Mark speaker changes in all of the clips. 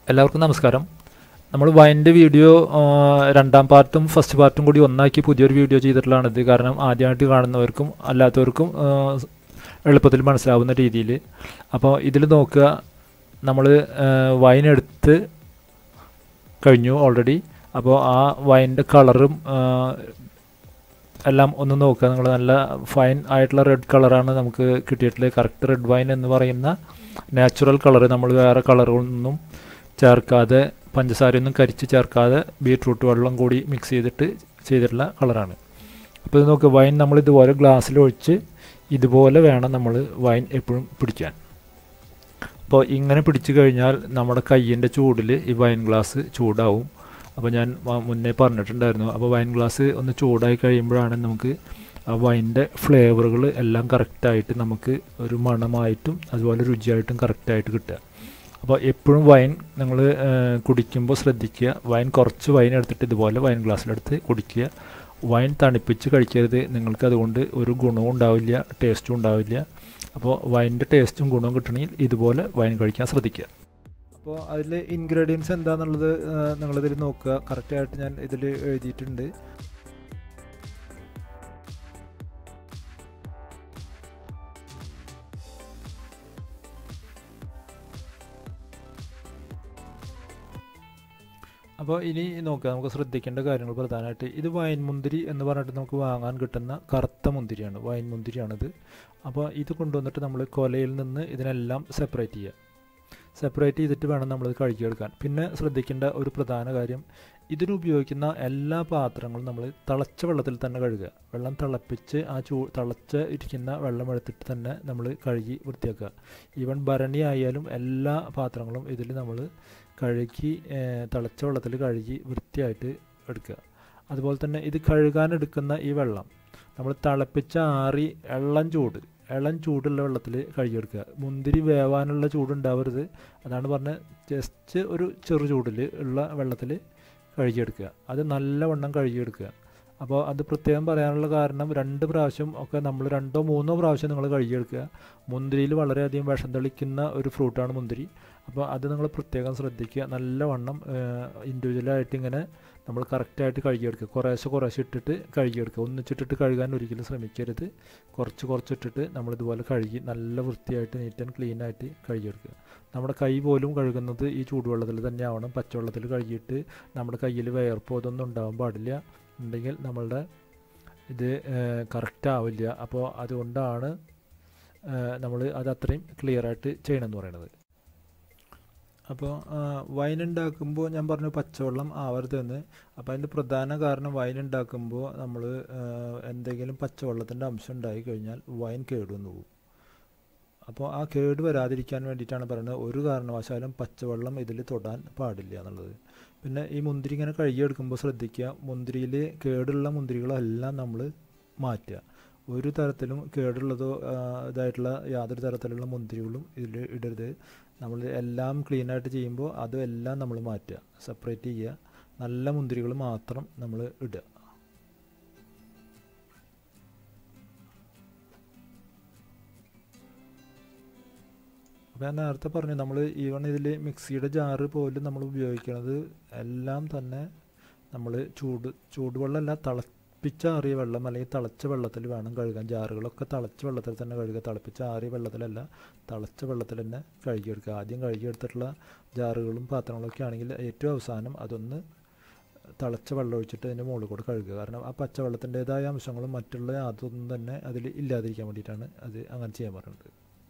Speaker 1: എല്ലാവർക്കും നമസ്കാരം നമ്മൾ വൈൻ്റെ വീഡിയോ ആ, രണ്ടാം പാർട്ടും ഫസ്റ്റ് പാർട്ടും കൂടി ഒന്നാക്കി പുതിയൊരു വീഡിയോ ചെയ്തിട്ടുള്ളതാണിത് കാരണം ആദ്യമായിട്ട് കാണുന്നവർക്കും അല്ലാത്തവർക്കും ആ, എളുപ്പത്തിൽ മനസ്സിലാവുന്ന രീതിയിൽ അപ്പോൾ ഇതിൽ നോക്കുക നമ്മൾ വൈൻ എടുത്ത് കഴിഞ്ഞു ഓൾറെഡി അപ്പോൾ ആ വൈൻ്റെ കളറും എല്ലാം ഒന്ന് നോക്കുക നിങ്ങൾ നല്ല ഫൈൻ ആയിട്ടുള്ള റെഡ് കളറാണ് നമുക്ക് കിട്ടിയിട്ടുള്ളത് കറക്റ്റ് റെഡ് വൈൻ എന്ന് പറയുന്ന നാച്ചുറൽ കളർ നമ്മൾ വേറെ കളറൊന്നും ചേർക്കാതെ പഞ്ചസാരയൊന്നും കരിച്ച് ചേർക്കാതെ ബീട്രൂട്ട് വെള്ളം കൂടി മിക്സ് ചെയ്തിട്ട് ചെയ്തിട്ടുള്ള കളറാണ് അപ്പോൾ ഇത് നോക്കുക വൈൻ നമ്മൾ ഇതുപോലെ ഗ്ലാസ്സിൽ ഒഴിച്ച് ഇതുപോലെ വേണം നമ്മൾ വൈൻ എപ്പോഴും പിടിക്കാൻ അപ്പോൾ ഇങ്ങനെ പിടിച്ചു കഴിഞ്ഞാൽ നമ്മുടെ കയ്യിൻ്റെ ചൂടിൽ ഈ വൈൻ ഗ്ലാസ് ചൂടാവും അപ്പോൾ ഞാൻ വ- മുന്നേ പറഞ്ഞിട്ടുണ്ടായിരുന്നു അപ്പോൾ വൈൻ ഗ്ലാസ് ഒന്ന് ചൂടായി കഴിയുമ്പോഴാണ് നമുക്ക് ആ വൈൻ്റെ ഫ്ലേവറുകൾ എല്ലാം കറക്റ്റായിട്ട് നമുക്ക് ഒരു മണമായിട്ടും അതുപോലെ രുചിയായിട്ടും കറക്റ്റായിട്ട് കിട്ടുക അപ്പോൾ എപ്പോഴും വൈൻ നിങ്ങൾ കുടിക്കുമ്പോൾ ശ്രദ്ധിക്കുക വൈൻ കുറച്ച് വൈൻ എടുത്തിട്ട് ഇതുപോലെ വൈൻ ഗ്ലാസ്സിലെടുത്ത് കുടിക്കുക വൈൻ തണുപ്പിച്ച് കഴിക്കരുത് നിങ്ങൾക്ക് അതുകൊണ്ട് ഒരു ഗുണവും ഉണ്ടാവില്ല ടേസ്റ്റും ഉണ്ടാവില്ല അപ്പോൾ വൈൻ്റെ ടേസ്റ്റും ഗുണവും കിട്ടണമെങ്കിൽ ഇതുപോലെ വൈൻ കഴിക്കാൻ ശ്രദ്ധിക്കുക അപ്പോൾ അതിൽ ഇൻഗ്രീഡിയൻസ് എന്താണെന്നുള്ളത് നിങ്ങളിതിൽ നോക്കുക കറക്റ്റായിട്ട് ഞാൻ ഇതിൽ എഴുതിയിട്ടുണ്ട് അപ്പോൾ ഇനി നോക്കുക നമുക്ക് ശ്രദ്ധിക്കേണ്ട കാര്യങ്ങൾ പ്രധാനമായിട്ട് ഇത് വൈൻ മുന്തിരി എന്ന് പറഞ്ഞിട്ട് നമുക്ക് വാങ്ങാൻ കിട്ടുന്ന കറുത്ത മുന്തിരിയാണ് വൈൻ മുന്തിരിയാണിത് അപ്പോൾ ഇത് കൊണ്ടുവന്നിട്ട് നമ്മൾ കൊലയിൽ നിന്ന് ഇതിനെല്ലാം സെപ്പറേറ്റ് ചെയ്യുക സെപ്പറേറ്റ് ചെയ്തിട്ട് വേണം നമ്മൾ കഴുകിയെടുക്കാൻ പിന്നെ ശ്രദ്ധിക്കേണ്ട ഒരു പ്രധാന കാര്യം ഇതിന് ഉപയോഗിക്കുന്ന എല്ലാ പാത്രങ്ങളും നമ്മൾ തിളച്ച വെള്ളത്തിൽ തന്നെ കഴുകുക വെള്ളം തിളപ്പിച്ച് ആ ചൂ തിളച്ച് ഇരിക്കുന്ന വെള്ളം എടുത്തിട്ട് തന്നെ നമ്മൾ കഴുകി വൃത്തിയാക്കുക ഈവൻ ഭരണി ആയാലും എല്ലാ പാത്രങ്ങളും ഇതിൽ നമ്മൾ കഴുകി ഏഹ്, തിളച്ച വെള്ളത്തിൽ കഴുകി വൃത്തിയായിട്ട് എടുക്കുക അതുപോലെ തന്നെ ഇത് കഴുകാൻ എടുക്കുന്ന ഈ വെള്ളം നമ്മൾ തിളപ്പിച്ച ആറി എള്ളം ചൂട് ഇളം ചൂടുള്ള വെള്ളത്തിൽ കഴുകിയെടുക്കുക മുന്തിരി വേവാനുള്ള ചൂടുണ്ടാവരുത് അതാണ് പറഞ്ഞത് ജസ്റ്റ് ഒരു ചെറു ചൂടിൽ ഉള്ള വെള്ളത്തിൽ കഴുകിയെടുക്കുക അത് നല്ലവണ്ണം കഴുകിയെടുക്കുക അപ്പോൾ അത് പ്രത്യേകം പറയാനുള്ള കാരണം രണ്ട് പ്രാവശ്യം ഒക്കെ നമ്മൾ രണ്ടോ മൂന്നോ പ്രാവശ്യം നിങ്ങൾ കഴുകിയെടുക്കുക മുന്തിരിയിൽ വളരെയധികം വിഷം തെളിക്കുന്ന ഒരു ഫ്രൂട്ടാണ് മുന്തിരി അപ്പോൾ അത് നിങ്ങൾ പ്രത്യേകം ശ്രദ്ധിക്കുക നല്ലവണ്ണം ഇൻഡിവിജ്വലായിട്ട് ഇങ്ങനെ നമ്മൾ കറക്റ്റായിട്ട് കഴുകിയെടുക്കുക കുറേശ്ശെ കുറേശ്ശെ ഇട്ടിട്ട് കഴുകിയെടുക്കുക ഒന്നിച്ചിട്ടിട്ട് കഴുകാൻ ഒരിക്കലും ശ്രമിക്കരുത് കുറച്ച് കുറച്ചിട്ടിട്ട് നമ്മളിതുപോലെ കഴുകി നല്ല വൃത്തിയായിട്ട് നീറ്റ് ആൻഡ് ക്ലീൻ ആയിട്ട് കഴുകിയെടുക്കുക നമ്മുടെ കൈ പോലും കഴുകുന്നത് ഈ ചൂടുവെള്ളത്തിൽ തന്നെ ആവണം പച്ചവെള്ളത്തിൽ കഴുകിയിട്ട് നമ്മുടെ കയ്യിൽ വിയർപ്പോ ഇതൊന്നും ഉണ്ടാവാൻ പാടില്ല ഉണ്ടെങ്കിൽ നമ്മളുടെ ഇത് കറക്റ്റ് ആവില്ല അപ്പോൾ അതുകൊണ്ടാണ് നമ്മൾ അത് അത്രയും ക്ലിയർ ആയിട്ട് ചെയ്യണമെന്ന് പറയുന്നത് അപ്പോൾ വൈൻ ഉണ്ടാക്കുമ്പോൾ ഞാൻ പറഞ്ഞു പച്ചവെള്ളം ആവരുതെന്ന് അപ്പോൾ അതിൻ്റെ പ്രധാന കാരണം വൈൻ ഉണ്ടാക്കുമ്പോൾ നമ്മൾ എന്തെങ്കിലും പച്ചവെള്ളത്തിൻ്റെ അംശം ഉണ്ടായി കഴിഞ്ഞാൽ വൈൻ കേടുവന്നു പോകും അപ്പോൾ ആ കേട് വരാതിരിക്കാൻ വേണ്ടിയിട്ടാണ് പറയുന്നത് ഒരു കാരണവശാലും പച്ചവെള്ളം ഇതിൽ തൊടാൻ പാടില്ല എന്നുള്ളത് പിന്നെ ഈ മുന്തിരി ഇങ്ങനെ കഴുകിയെടുക്കുമ്പോൾ ശ്രദ്ധിക്കുക മുന്തിരിയിൽ കേടുള്ള മുന്തിരികളെല്ലാം നമ്മൾ മാറ്റുക ഒരു തരത്തിലും കേടുള്ളതോ ആ, ഇതായിട്ടുള്ള യാതൊരു തരത്തിലുള്ള മുന്തിരികളും ഇതിൽ ഇടരുത് നമ്മൾ എല്ലാം ക്ലീൻ ആയിട്ട് ചെയ്യുമ്പോൾ അതും എല്ലാം നമ്മൾ മാറ്റുക സെപ്പറേറ്റ് ചെയ്യുക നല്ല മുന്തിരികൾ മാത്രം നമ്മൾ ഇടുക അപ്പോൾ ഞാൻ നേരത്തെ പറഞ്ഞു നമ്മൾ ഈവൺ ഇതിൽ മിക്സിയുടെ ജാറ് പോലും നമ്മൾ ഉപയോഗിക്കുന്നത് എല്ലാം തന്നെ നമ്മൾ ചൂട് ചൂടുവെള്ളമല്ല തിളപ്പിച്ചാറിയ വെള്ളം അല്ലെങ്കിൽ തിളച്ച വെള്ളത്തിൽ വേണം കഴുകാൻ ജാറുകളൊക്കെ തിളച്ച വെള്ളത്തിൽ തന്നെ കഴുകുക തിളപ്പിച്ചാറിയ വെള്ളത്തിലല്ല തിളച്ച വെള്ളത്തിൽ തന്നെ കഴുകിയെടുക്കുക ആദ്യം കഴുകിയെടുത്തിട്ടുള്ള ജാറുകളും പാത്രങ്ങളൊക്കെ ആണെങ്കിൽ ഏറ്റവും അവസാനം അതൊന്ന് തിളച്ച വെള്ളം ഒഴിച്ചിട്ട് അതിൻ്റെ മുകളിൽ കൂടെ കഴുകുക കാരണം ആ പച്ചവെള്ളത്തിൻ്റെതായ അംശങ്ങളും മറ്റുള്ള അതൊന്നും തന്നെ അതിൽ ഇല്ലാതിരിക്കാൻ വേണ്ടിയിട്ടാണ് അത് അങ്ങനെ ചെയ്യാൻ പറയുന്നത്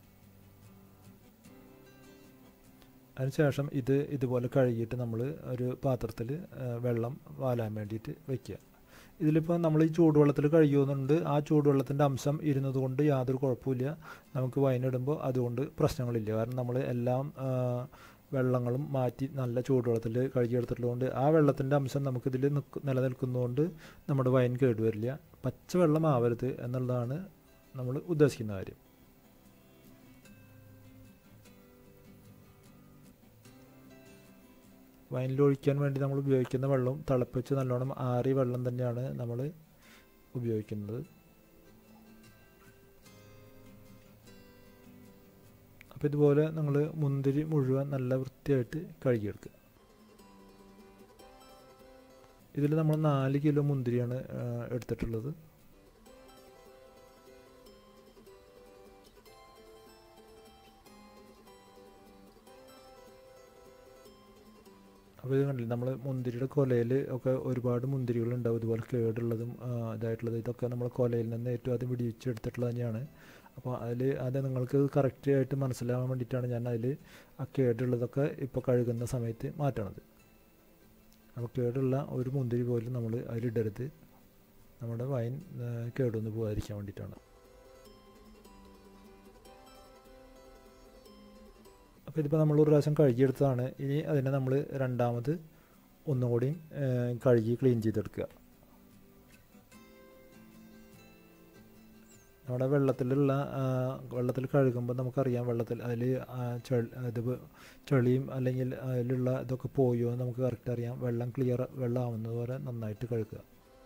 Speaker 1: അതിനുശേഷം ഇത് ഇതുപോലെ കഴുകിയിട്ട് നമ്മൾ ഒരു പാത്രത്തിൽ വെള്ളം വാലാൻ വേണ്ടിയിട്ട് വെക്കുക ഇതിലിപ്പോൾ നമ്മൾ ഈ ചൂടുവെള്ളത്തിൽ കഴുകുന്നുണ്ട് ആ ചൂടുവെള്ളത്തിൻ്റെ അംശം ഇരുന്നത് കൊണ്ട് യാതൊരു കുഴപ്പമില്ല നമുക്ക് വൈനിടുമ്പോൾ അതുകൊണ്ട് പ്രശ്നങ്ങളില്ല കാരണം നമ്മൾ എല്ലാം ആ, വെള്ളങ്ങളും മാറ്റി നല്ല ചൂടുവെള്ളത്തിൽ കഴുകിയെടുത്തിട്ടുള്ളതുകൊണ്ട് ആ വെള്ളത്തിൻ്റെ അംശം നമുക്കിതിൽ നിൽക്ക് നിലനിൽക്കുന്നതുകൊണ്ട് നമ്മുടെ വൈൻ കേടുവരില്ല പച്ചവെള്ളം ആവരുത് എന്നുള്ളതാണ് നമ്മൾ ഉദ്ദേശിക്കുന്ന കാര്യം വൈനിൽ ഒഴിക്കാൻ വേണ്ടി നമ്മൾ ഉപയോഗിക്കുന്ന വെള്ളം തിളപ്പിച്ച് നല്ലോണം ആറിയ വെള്ളം തന്നെയാണ് നമ്മൾ ഉപയോഗിക്കുന്നത് അപ്പോൾ അപ്പോൾ ഇതുപോലെ നിങ്ങൾ മുന്തിരി മുഴുവൻ നല്ല വൃത്തിയായിട്ട് കഴുകിയെടുക്കുക ഇതിൽ നമ്മൾ നാല് കിലോ മുന്തിരിയാണ് എടുത്തിട്ടുള്ളത് അപ്പോൾ ഇത് കണ്ടില്ല നമ്മൾ മുന്തിരിയുടെ കൊലയിൽ ഒക്കെ ഒരുപാട് മുന്തിരികളുണ്ടാവും ഇതുപോലെ കേടുള്ളതും ഇതായിട്ടുള്ളത് ഇതൊക്കെ നമ്മൾ കൊലയിൽ നിന്ന് ഏറ്റവും ആദ്യം പിടിച്ചെടുത്തിട്ടുള്ളത് തന്നെയാണ് അപ്പോൾ അതിൽ അത് നിങ്ങൾക്ക് കറക്റ്റ് ആയിട്ട് മനസ്സിലാവാൻ വേണ്ടിയിട്ടാണ് ഞാൻ അതിൽ ആ കേടുള്ളതൊക്കെ ഇപ്പോൾ കഴുകുന്ന സമയത്ത് മാറ്റണത് അപ്പോൾ കേടുള്ള ഒരു മുന്തിരി പോലും നമ്മൾ അതിലിടരുത് നമ്മുടെ വൈൻ കേടൊന്ന് പോകാതിരിക്കാൻ വേണ്ടിയിട്ടാണ് അപ്പോൾ ഇതിപ്പോൾ നമ്മൾ ഒരു പ്രാവശ്യം കഴുകിയെടുത്തതാണ് ഇനി അതിനെ നമ്മൾ രണ്ടാമത് ഒന്നും കൂടി കഴുകി ക്ലീൻ ചെയ്തെടുക്കുക നമ്മുടെ വെള്ളത്തിലുള്ള വെള്ളത്തിൽ കഴുകുമ്പോൾ നമുക്കറിയാം വെള്ളത്തിൽ അതിൽ ഇത് ചെളിയും അല്ലെങ്കിൽ അതിലുള്ള ഇതൊക്കെ പോയോ നമുക്ക് കറക്റ്റ് അറിയാം വെള്ളം ക്ലിയർ വെള്ളം ആവുന്നത് വരെ നന്നായിട്ട് കഴുകുക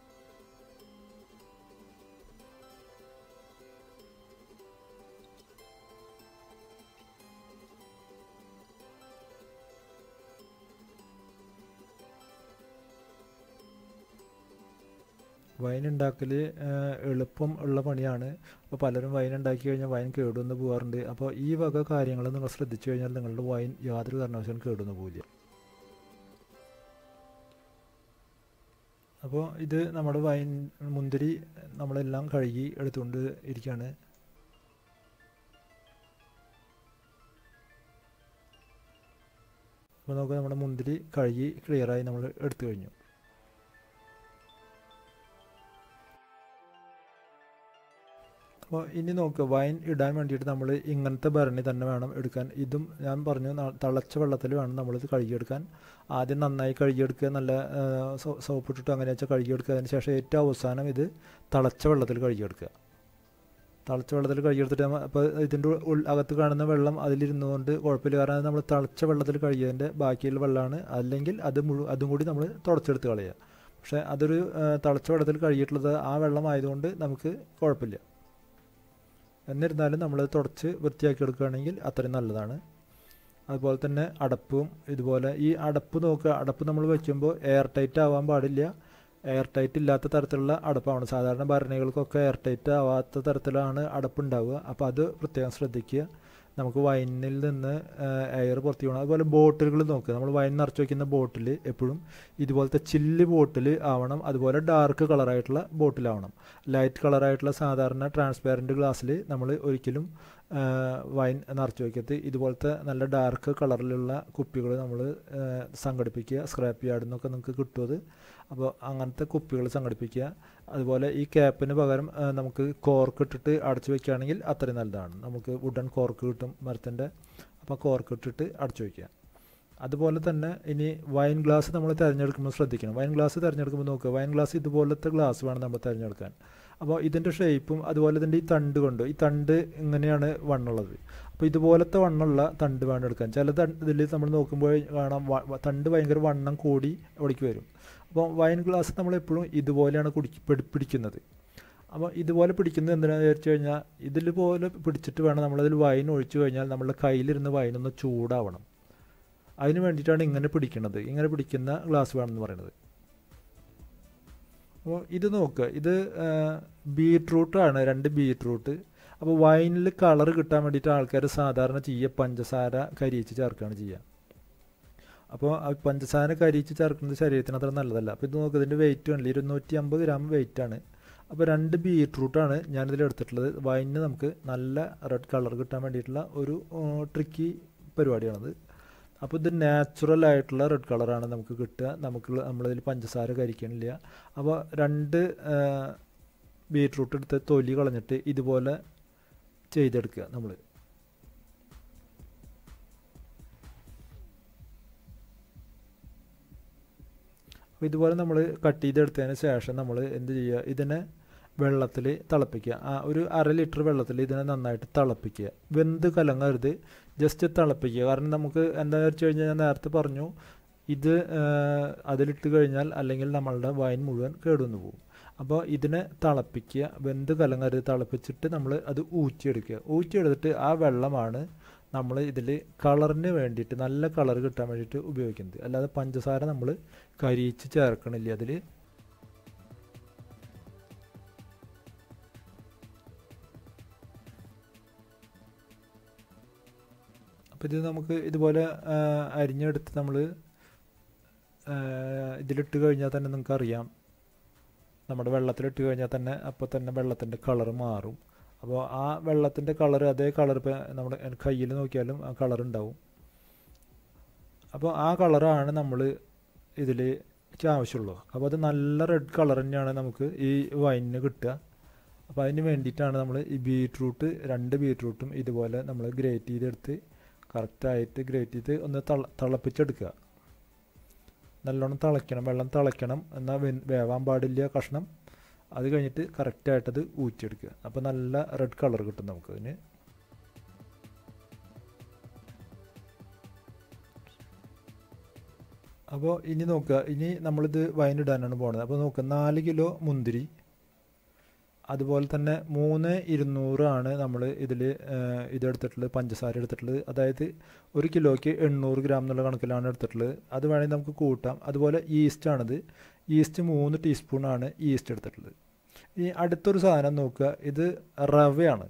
Speaker 1: വൈൻ ഉണ്ടാക്കൽ എളുപ്പം ഉള്ള പണിയാണ് അപ്പോൾ പലരും വൈൻ ഉണ്ടാക്കി കഴിഞ്ഞാൽ വൈൻ കേടുവന്ന് പോകാറുണ്ട് അപ്പോൾ ഈ വക കാര്യങ്ങൾ നിങ്ങൾ ശ്രദ്ധിച്ചു കഴിഞ്ഞാൽ നിങ്ങളുടെ വൈൻ യാതൊരു കാരണവശാലും കേടുവന്ന് പോവില്ല അപ്പോൾ ഇത് നമ്മുടെ വൈൻ മുന്തിരി നമ്മളെല്ലാം കഴുകി എടുത്തുകൊണ്ട് ഇരിക്കുകയാണ് അപ്പോൾ നമുക്ക് നമ്മുടെ മുന്തിരി കഴുകി ക്ലിയറായി നമ്മൾ എടുത്തു കഴിഞ്ഞു അപ്പോൾ ഇനി നോക്കുക വൈൻ ഇടാൻ വേണ്ടിയിട്ട് നമ്മൾ ഇങ്ങനത്തെ ഭരണി തന്നെ വേണം എടുക്കാൻ ഇതും ഞാൻ പറഞ്ഞു തിളച്ച വെള്ളത്തിൽ വേണം നമ്മളിത് കഴുകിയെടുക്കാൻ ആദ്യം നന്നായി കഴുകിയെടുക്കുക നല്ല സോപ്പ് ഇട്ടിട്ട് അങ്ങനെ വെച്ചാൽ കഴുകിയെടുക്കുക അതിന് ശേഷം ഏറ്റവും അവസാനം ഇത് തിളച്ച വെള്ളത്തിൽ കഴുകിയെടുക്കുക തിളച്ച വെള്ളത്തിൽ കഴുകിയെടുത്തിട്ട് അപ്പോൾ ഇതിൻ്റെ അകത്ത് കാണുന്ന വെള്ളം അതിലിരുന്നുകൊണ്ട് കുഴപ്പമില്ല കാരണം നമ്മൾ തിളച്ച വെള്ളത്തിൽ കഴുകിയതിൻ്റെ ബാക്കിയുള്ള വെള്ളമാണ് അല്ലെങ്കിൽ അത് മുഴു അതും കൂടി നമ്മൾ തുടച്ചെടുത്ത് കളയുക പക്ഷേ അതൊരു തിളച്ച വെള്ളത്തിൽ കഴുകിയിട്ടുള്ളത് ആ വെള്ളം ആയതുകൊണ്ട് നമുക്ക് കുഴപ്പമില്ല എന്നിരുന്നാലും നമ്മൾ തുടച്ച് വൃത്തിയാക്കി എടുക്കുകയാണെങ്കിൽ അത്രയും നല്ലതാണ് അതുപോലെ തന്നെ അടപ്പും ഇതുപോലെ ഈ അടപ്പ് നോക്കുക അടപ്പ് നമ്മൾ വെക്കുമ്പോൾ എയർ ടൈറ്റ് ആവാൻ പാടില്ല എയർ ടൈറ്റ് ഇല്ലാത്ത തരത്തിലുള്ള അടപ്പാണ് സാധാരണ ഭരണികൾക്കൊക്കെ എയർ ടൈറ്റ് ആവാത്ത തരത്തിലാണ് അടപ്പ് ഉണ്ടാവുക അപ്പോൾ അത് പ്രത്യേകം ശ്രദ്ധിക്കുക നമുക്ക് വൈനിൽ നിന്ന് എയർ പുറത്തു പോകണം അതുപോലെ ബോട്ടിലുകൾ നോക്കുക നമ്മൾ വൈൻ നിറച്ച് വയ്ക്കുന്ന ബോട്ടിൽ എപ്പോഴും ഇതുപോലത്തെ ചില്ല് ബോട്ടിൽ ആവണം അതുപോലെ ഡാർക്ക് കളറായിട്ടുള്ള ബോട്ടിലാവണം ലൈറ്റ് കളറായിട്ടുള്ള സാധാരണ ട്രാൻസ്പാരൻറ്റ് ഗ്ലാസ്സിൽ നമ്മൾ ഒരിക്കലും വൈൻ നിറച്ച് വയ്ക്കരുത് ഇതുപോലത്തെ നല്ല ഡാർക്ക് കളറിലുള്ള കുപ്പികൾ നമ്മൾ സംഘടിപ്പിക്കുക സ്ക്രാപ്പ് യാർഡിൽ നിന്നൊക്കെ നിങ്ങൾക്ക് കിട്ടുമത് അപ്പോൾ അങ്ങനത്തെ കുപ്പികൾ സംഘടിപ്പിക്കുക അതുപോലെ ഈ ക്യാപ്പിന് പകരം നമുക്ക് കോർക്ക് ഇട്ടിട്ട് അടച്ചു വെക്കുകയാണെങ്കിൽ അത്രയും നല്ലതാണ് നമുക്ക് വുഡൻ കോർക്ക് കിട്ടും മരത്തിൻ്റെ അപ്പോൾ കോർക്ക് ഇട്ടിട്ട് അടച്ചു വയ്ക്കുക അതുപോലെ തന്നെ ഇനി വൈൻ ഗ്ലാസ് നമ്മൾ തിരഞ്ഞെടുക്കുമ്പോൾ ശ്രദ്ധിക്കണം വൈൻ ഗ്ലാസ് തിരഞ്ഞെടുക്കുമ്പോൾ നോക്കുക വൈൻ ഗ്ലാസ് ഇതുപോലത്തെ ഗ്ലാസ് വേണം നമ്മൾ തിരഞ്ഞെടുക്കാൻ അപ്പോൾ ഇതിൻ്റെ ഷേപ്പും അതുപോലെ ഇതിൻ്റെ ഈ തണ്ട് കൊണ്ട് ഈ തണ്ട് ഇങ്ങനെയാണ് വണ്ണുള്ളത് അപ്പോൾ ഇതുപോലത്തെ വണ്ണമുള്ള തണ്ട് വേണം എടുക്കാൻ ചില ഇതിൽ നമ്മൾ നോക്കുമ്പോൾ കാണാം തണ്ട് ഭയങ്കര വണ്ണം കൂടി ഒളിക്ക് വരും അപ്പോൾ വൈൻ ഗ്ലാസ് നമ്മൾ എപ്പോഴും ഇതുപോലെയാണ് കുടിക്ക് പിടിക്കുന്നത് അപ്പോൾ ഇതുപോലെ പിടിക്കുന്നത് എന്തിനാണെന്ന് വിചാരിച്ചു കഴിഞ്ഞാൽ ഇതിൽ പോലെ പിടിച്ചിട്ട് വേണം നമ്മളതിൽ വൈൻ ഒഴിച്ചു കഴിഞ്ഞാൽ നമ്മളുടെ കയ്യിലിരുന്ന് വൈനൊന്ന് ചൂടാവണം അതിന് വേണ്ടിയിട്ടാണ് ഇങ്ങനെ പിടിക്കുന്നത് ഇങ്ങനെ പിടിക്കുന്ന ഗ്ലാസ് വേണമെന്ന് പറയുന്നത് അപ്പോൾ ഇത് നോക്കുക ഇത് ബീട്രൂട്ടാണ് രണ്ട് ബീട്രൂട്ട് അപ്പോൾ വൈനിൽ കളർ കിട്ടാൻ വേണ്ടിയിട്ട് ആൾക്കാർ സാധാരണ ചെയ്യുക പഞ്ചസാര കരിയിച്ച് ചേർക്കുകയാണ് ചെയ്യുക അപ്പോൾ പഞ്ചസാര കരിയിച്ച് ചേർക്കുന്നത് ശരീരത്തിന് അത്ര നല്ലതല്ല അപ്പോൾ ഇത് നോക്കുക ഇതിൻ്റെ വെയിറ്റ് വേണ്ടില്ല ഇരുന്നൂറ്റി അമ്പത് ഗ്രാം വെയിറ്റാണ് അപ്പോൾ രണ്ട് ബീട്രൂട്ടാണ് ഞാനിതിൽ എടുത്തിട്ടുള്ളത് വൈനിന് നമുക്ക് നല്ല റെഡ് കളർ കിട്ടാൻ വേണ്ടിയിട്ടുള്ള ഒരു ട്രിക്കി പരിപാടിയാണത് അപ്പോൾ ഇത് നാച്ചുറൽ ആയിട്ടുള്ള റെഡ് കളറാണ് നമുക്ക് കിട്ടുക നമുക്ക് നമ്മളിതിൽ പഞ്ചസാര കരിക്കണില്ല അപ്പോൾ രണ്ട് ബീട്രൂട്ട് എടുത്ത് തൊലി കളഞ്ഞിട്ട് ഇതുപോലെ ചെയ്തെടുക്കുക നമ്മൾ അപ്പോൾ ഇതുപോലെ നമ്മൾ കട്ട് ചെയ്തെടുത്തതിന് ശേഷം നമ്മൾ എന്ത് ചെയ്യുക ഇതിനെ വെള്ളത്തിൽ തിളപ്പിക്കുക ആ ഒരു അര ലിറ്റർ വെള്ളത്തിൽ ഇതിനെ നന്നായിട്ട് തിളപ്പിക്കുക വെന്ത് കലങ്ങരുത് ജസ്റ്റ് തിളപ്പിക്കുക കാരണം നമുക്ക് എന്താണെന്ന് വെച്ച് കഴിഞ്ഞാൽ ഞാൻ നേരത്തെ പറഞ്ഞു ഇത് അതിലിട്ട് കഴിഞ്ഞാൽ അല്ലെങ്കിൽ നമ്മളുടെ വൈൻ മുഴുവൻ കേടുവന്നു പോകും അപ്പോൾ ഇതിനെ തിളപ്പിക്കുക വെന്ത് കലങ്ങരുത് തിളപ്പിച്ചിട്ട് നമ്മൾ അത് ഊറ്റിയെടുക്കുക ഊറ്റിയെടുത്തിട്ട് ആ വെള്ളമാണ് നമ്മൾ ഇതിൽ കളറിന് വേണ്ടിയിട്ട് നല്ല കളർ കിട്ടാൻ വേണ്ടിയിട്ട് ഉപയോഗിക്കുന്നത് അല്ലാതെ പഞ്ചസാര നമ്മൾ കരിയിച്ച് ചേർക്കണില്ല അതിൽ അപ്പോൾ ഇത് നമുക്ക് ഇതുപോലെ അരിഞ്ഞെടുത്ത് നമ്മൾ ഇതിലിട്ട് കഴിഞ്ഞാൽ തന്നെ നിങ്ങൾക്ക് അറിയാം നമ്മുടെ വെള്ളത്തിലിട്ട് കഴിഞ്ഞാൽ തന്നെ അപ്പോൾ തന്നെ വെള്ളത്തിൻ്റെ കളർ മാറും അപ്പോൾ ആ വെള്ളത്തിൻ്റെ കളർ അതേ കളർ ഇപ്പോൾ നമ്മുടെ കയ്യിൽ നോക്കിയാലും ആ കളർ ഉണ്ടാവും അപ്പോൾ ആ കളറാണ് നമ്മൾ ഇതിൽ ആവശ്യമുള്ളൂ അപ്പോൾ അത് നല്ല റെഡ് കളർ തന്നെയാണ് നമുക്ക് ഈ വൈനിന് കിട്ടുക അപ്പോൾ അതിന് വേണ്ടിയിട്ടാണ് നമ്മൾ ഈ ബീട്രൂട്ട് രണ്ട് ബീട്രൂട്ടും ഇതുപോലെ നമ്മൾ ഗ്രേറ്റ് ചെയ്തെടുത്ത് കറക്റ്റായിട്ട് ഗ്രേറ്റ് ചെയ്ത് ഒന്ന് തള തിളപ്പിച്ചെടുക്കുക നല്ലോണം തിളയ്ക്കണം വെള്ളം തിളയ്ക്കണം എന്നാൽ വേവാൻ പാടില്ല കഷ്ണം അത് കഴിഞ്ഞിട്ട് കറക്റ്റായിട്ടത് ഊറ്റിയെടുക്കുക അപ്പോൾ നല്ല റെഡ് കളർ കിട്ടും നമുക്ക് അതിന് അപ്പോൾ ഇനി നോക്കുക ഇനി നമ്മളിത് വൈനിടാനാണ് പോകുന്നത് അപ്പോൾ നോക്കുക നാല് കിലോ മുന്തിരി അതുപോലെ തന്നെ മൂന്ന് ഇരുന്നൂറാണ് നമ്മൾ ഇതിൽ ഇതെടുത്തിട്ടുള്ളത് പഞ്ചസാര എടുത്തിട്ടുള്ളത് അതായത് ഒരു കിലോയ്ക്ക് എണ്ണൂറ് ഗ്രാം എന്നുള്ള കണക്കിലാണ് എടുത്തിട്ടുള്ളത് അത് വേണമെങ്കിൽ നമുക്ക് കൂട്ടാം അതുപോലെ ഈസ്റ്റാണിത് ഈസ്റ്റ് മൂന്ന് ടീസ്പൂണാണ് ഈസ്റ്റ് എടുത്തിട്ടുള്ളത് ഇനി അടുത്തൊരു സാധനം നോക്കുക ഇത് റവയാണ്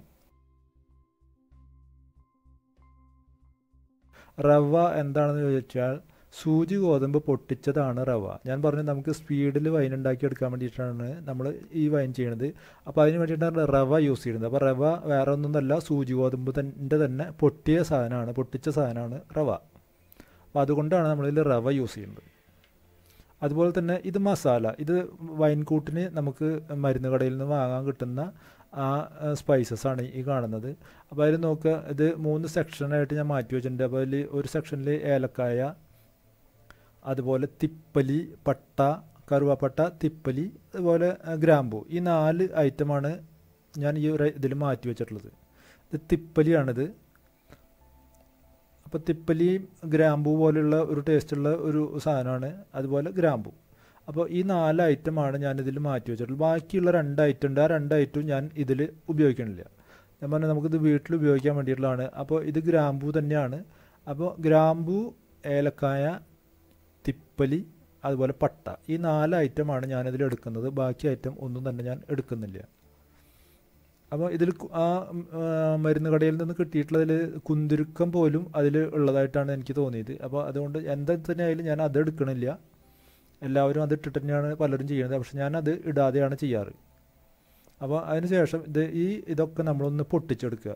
Speaker 1: റവ എന്താണെന്ന് ചോദിച്ചാൽ സൂചി ഗോതമ്പ് പൊട്ടിച്ചതാണ് റവ ഞാൻ പറഞ്ഞു നമുക്ക് സ്പീഡിൽ വൈൻ ഉണ്ടാക്കി എടുക്കാൻ വേണ്ടിയിട്ടാണ് നമ്മൾ ഈ വൈൻ ചെയ്യണത് അപ്പോൾ അതിന് വേണ്ടിയിട്ടാണ് റവ യൂസ് ചെയ്യുന്നത് അപ്പോൾ റവ വേറെ ഒന്നുമല്ല സൂചി ഗോതമ്പ് തന്നെ തന്നെ പൊട്ടിയ സാധനമാണ് പൊട്ടിച്ച സാധനമാണ് റവ അപ്പോൾ അതുകൊണ്ടാണ് നമ്മളിൽ റവ യൂസ് ചെയ്യുന്നത് അതുപോലെ തന്നെ ഇത് മസാല ഇത് വൈൻ കൂട്ടിന് നമുക്ക് മരുന്ന് കടയിൽ നിന്ന് വാങ്ങാൻ കിട്ടുന്ന ആ സ്പൈസസ് ആണ് ഈ കാണുന്നത് അപ്പോൾ അതിൽ നോക്കുക ഇത് മൂന്ന് സെക്ഷനായിട്ട് ഞാൻ മാറ്റി വെച്ചിട്ടുണ്ട് അപ്പോൾ അതിൽ ഒരു സെക്ഷനിൽ ഏലക്കായ അതുപോലെ തിപ്പലി പട്ട കറുവാപ്പട്ട തിപ്പലി അതുപോലെ ഗ്രാമ്പു ഈ നാല് ഐറ്റമാണ് ഞാൻ ഈ ഒരു ഇതിൽ മാറ്റി വെച്ചിട്ടുള്ളത് ഇത് തിപ്പലിയാണിത് അപ്പോൾ തിപ്പലിയും ഗ്രാമ്പു പോലെയുള്ള ഒരു ടേസ്റ്റുള്ള ഒരു സാധനമാണ് അതുപോലെ ഗ്രാമ്പു അപ്പോൾ ഈ നാല് ഐറ്റമാണ് ഞാൻ ഇതിൽ മാറ്റി വെച്ചിട്ടുള്ളത് ബാക്കിയുള്ള രണ്ട് ഐറ്റം ഉണ്ട് ആ രണ്ട് ഐറ്റവും ഞാൻ ഇതിൽ ഉപയോഗിക്കണില്ല ഞാൻ പറഞ്ഞാൽ നമുക്കിത് വീട്ടിൽ ഉപയോഗിക്കാൻ വേണ്ടിയിട്ടുള്ളതാണ് അപ്പോൾ ഇത് ഗ്രാമ്പു തന്നെയാണ് അപ്പോൾ ഗ്രാമ്പു ഏലക്കായ തിപ്പലി അതുപോലെ പട്ട ഈ നാല് ഐറ്റമാണ് ഞാനിതിൽ എടുക്കുന്നത് ബാക്കി ഐറ്റം ഒന്നും തന്നെ ഞാൻ എടുക്കുന്നില്ല അപ്പോൾ ഇതിൽ ആ മരുന്ന് കടയിൽ നിന്ന് കിട്ടിയിട്ടുള്ളതിൽ കുന്തിരുക്കം പോലും അതിൽ ഉള്ളതായിട്ടാണ് എനിക്ക് തോന്നിയത് അപ്പോൾ അതുകൊണ്ട് എന്താ തന്നെ ആയാലും ഞാൻ അത് എടുക്കണില്ല എല്ലാവരും അത് ഇട്ടിട്ട് തന്നെയാണ് പലരും ചെയ്യുന്നത് പക്ഷെ ഞാൻ അത് ഇടാതെയാണ് ചെയ്യാറ് അപ്പോൾ അതിന് ശേഷം ഇത് ഈ ഇതൊക്കെ നമ്മളൊന്ന് പൊട്ടിച്ചെടുക്കുക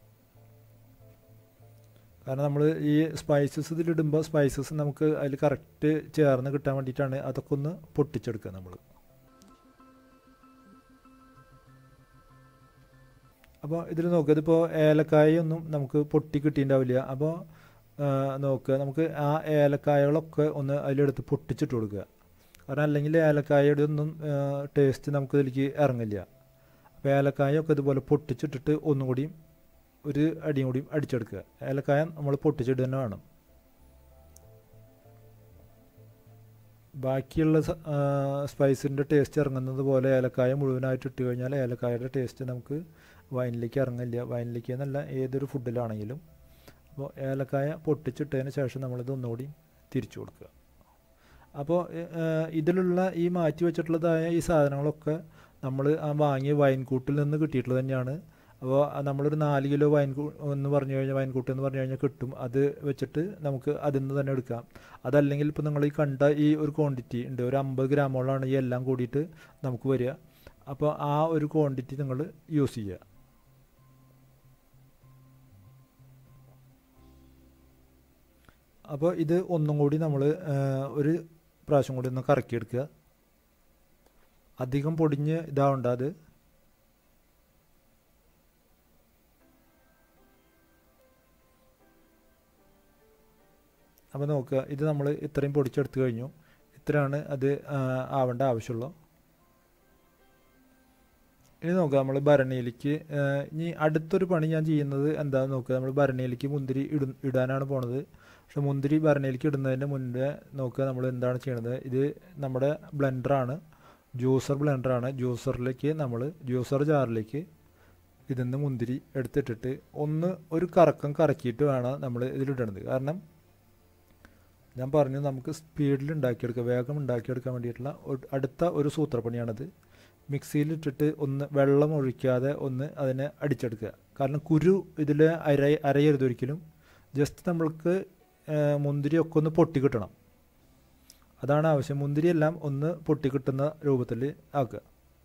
Speaker 1: കാരണം നമ്മൾ ഈ സ്പൈസസ് ഇതിലിടുമ്പോൾ സ്പൈസസ് നമുക്ക് അതിൽ കറക്റ്റ് ചേർന്ന് കിട്ടാൻ വേണ്ടിയിട്ടാണ് അതൊക്കെ ഒന്ന് പൊട്ടിച്ചെടുക്കുക നമ്മൾ അപ്പോൾ ഇതിൽ നോക്കുക ഇതിപ്പോൾ ഏലക്കായ ഒന്നും നമുക്ക് പൊട്ടി കിട്ടിയിട്ടുണ്ടാവില്ല അപ്പോൾ നോക്കുക നമുക്ക് ആ ഏലക്കായകളൊക്കെ ഒന്ന് അതിലെടുത്ത് പൊട്ടിച്ചിട്ട് കൊടുക്കുക കാരണം അല്ലെങ്കിൽ ഏലക്കായയുടെ ഒന്നും ടേസ്റ്റ് നമുക്ക് ഇതിലേക്ക് ഇറങ്ങില്ല അപ്പോൾ ഏലക്കായ ഒക്കെ ഇതുപോലെ പൊട്ടിച്ചിട്ടിട്ട് ഒന്നും കൂടിയും ഒരു അടിയും കൂടിയും അടിച്ചെടുക്കുക ഏലക്കായ നമ്മൾ പൊട്ടിച്ചിട്ട് തന്നെ വേണം ബാക്കിയുള്ള സ്പൈസിൻ്റെ ടേസ്റ്റ് ഇറങ്ങുന്നത് പോലെ ഏലക്കായ മുഴുവനായിട്ട് ഇട്ട് കഴിഞ്ഞാൽ ഏലക്കായയുടെ ടേസ്റ്റ് നമുക്ക് വൈനിലേക്ക് ഇറങ്ങില്ല വൈനിലേക്ക് എന്നല്ല ഏതൊരു ഫുഡിലാണെങ്കിലും അപ്പോൾ ഏലക്കായ പൊട്ടിച്ചിട്ടതിന് ശേഷം നമ്മളിത് ഒന്നുകൂടി തിരിച്ചു കൊടുക്കുക അപ്പോൾ ഇതിലുള്ള ഈ മാറ്റി വെച്ചിട്ടുള്ളതായ ഈ സാധനങ്ങളൊക്കെ നമ്മൾ ആ വാങ്ങിയ വൈൻകൂട്ടിൽ നിന്ന് കിട്ടിയിട്ടുള്ളത് തന്നെയാണ് അപ്പോൾ നമ്മളൊരു നാല് കിലോ വൈൻ എന്ന് പറഞ്ഞു കഴിഞ്ഞാൽ വൈൻകൂട്ട് എന്ന് പറഞ്ഞു കഴിഞ്ഞാൽ കിട്ടും അത് വെച്ചിട്ട് നമുക്ക് അതിൽ നിന്ന് തന്നെ എടുക്കാം അതല്ലെങ്കിൽ ഇപ്പോൾ നിങ്ങൾ ഈ കണ്ട ഈ ഒരു ക്വാണ്ടിറ്റി ഉണ്ട് ഒരു അമ്പത് ഗ്രാമോളാണ് ഈ എല്ലാം കൂടിയിട്ട് നമുക്ക് വരിക അപ്പോൾ ആ ഒരു ക്വാണ്ടിറ്റി നിങ്ങൾ യൂസ് ചെയ്യുക അപ്പോൾ ഇത് ഒന്നും കൂടി നമ്മൾ ഒരു പ്രാവശ്യം കൂടി ഒന്ന് കറക്കിയെടുക്കുക അധികം പൊടിഞ്ഞ് ഇതാവണ്ട അത് അപ്പോൾ നോക്കുക ഇത് നമ്മൾ ഇത്രയും പൊടിച്ചെടുത്ത് കഴിഞ്ഞു ഇത്രയാണ് അത് ആവേണ്ട ആവശ്യമുള്ളൂ ഇനി നോക്കുക നമ്മൾ ഭരണിയിലേക്ക് ഇനി അടുത്തൊരു പണി ഞാൻ ചെയ്യുന്നത് എന്താണെന്ന് നോക്കുക നമ്മൾ ഭരണിയിലേക്ക് മുന്തിരി ഇട ഇടാനാണ് പോണത് പക്ഷെ മുന്തിരി ഭരണിയിലേക്ക് ഇടുന്നതിന് മുൻപേ നോക്കുക നമ്മൾ എന്താണ് ചെയ്യണത് ഇത് നമ്മുടെ ബ്ലെൻഡറാണ് ജ്യൂസർ ബ്ലെൻഡറാണ് ജ്യൂസറിലേക്ക് നമ്മൾ ജ്യൂസർ ജാറിലേക്ക് ഇതിൽ നിന്ന് മുന്തിരി എടുത്തിട്ടിട്ട് ഒന്ന് ഒരു കറക്കം കറക്കിയിട്ട് വേണം നമ്മൾ ഇതിലിടണത് കാരണം ഞാൻ പറഞ്ഞു നമുക്ക് സ്പീഡിൽ ഉണ്ടാക്കിയെടുക്കുക വേഗം ഉണ്ടാക്കിയെടുക്കാൻ വേണ്ടിയിട്ടുള്ള ഒരു- അടുത്ത ഒരു സൂത്രപ്പണിയാണത് മിക്സിയിലിട്ടിട്ട് ഒന്ന് വെള്ളം ഒഴിക്കാതെ ഒന്ന് അതിനെ അടിച്ചെടുക്കുക കാരണം കുരു ഇതിൽ അര അരയരുത് ഒരിക്കലും ജസ്റ്റ് നമ്മൾക്ക് ഏഹ്, മുന്തിരിയൊക്കെ ഒന്ന് പൊട്ടി കിട്ടണം അതാണ് ആവശ്യം മുന്തിരിയെല്ലാം ഒന്ന് പൊട്ടി കിട്ടുന്ന രൂപത്തിൽ ആക്കുക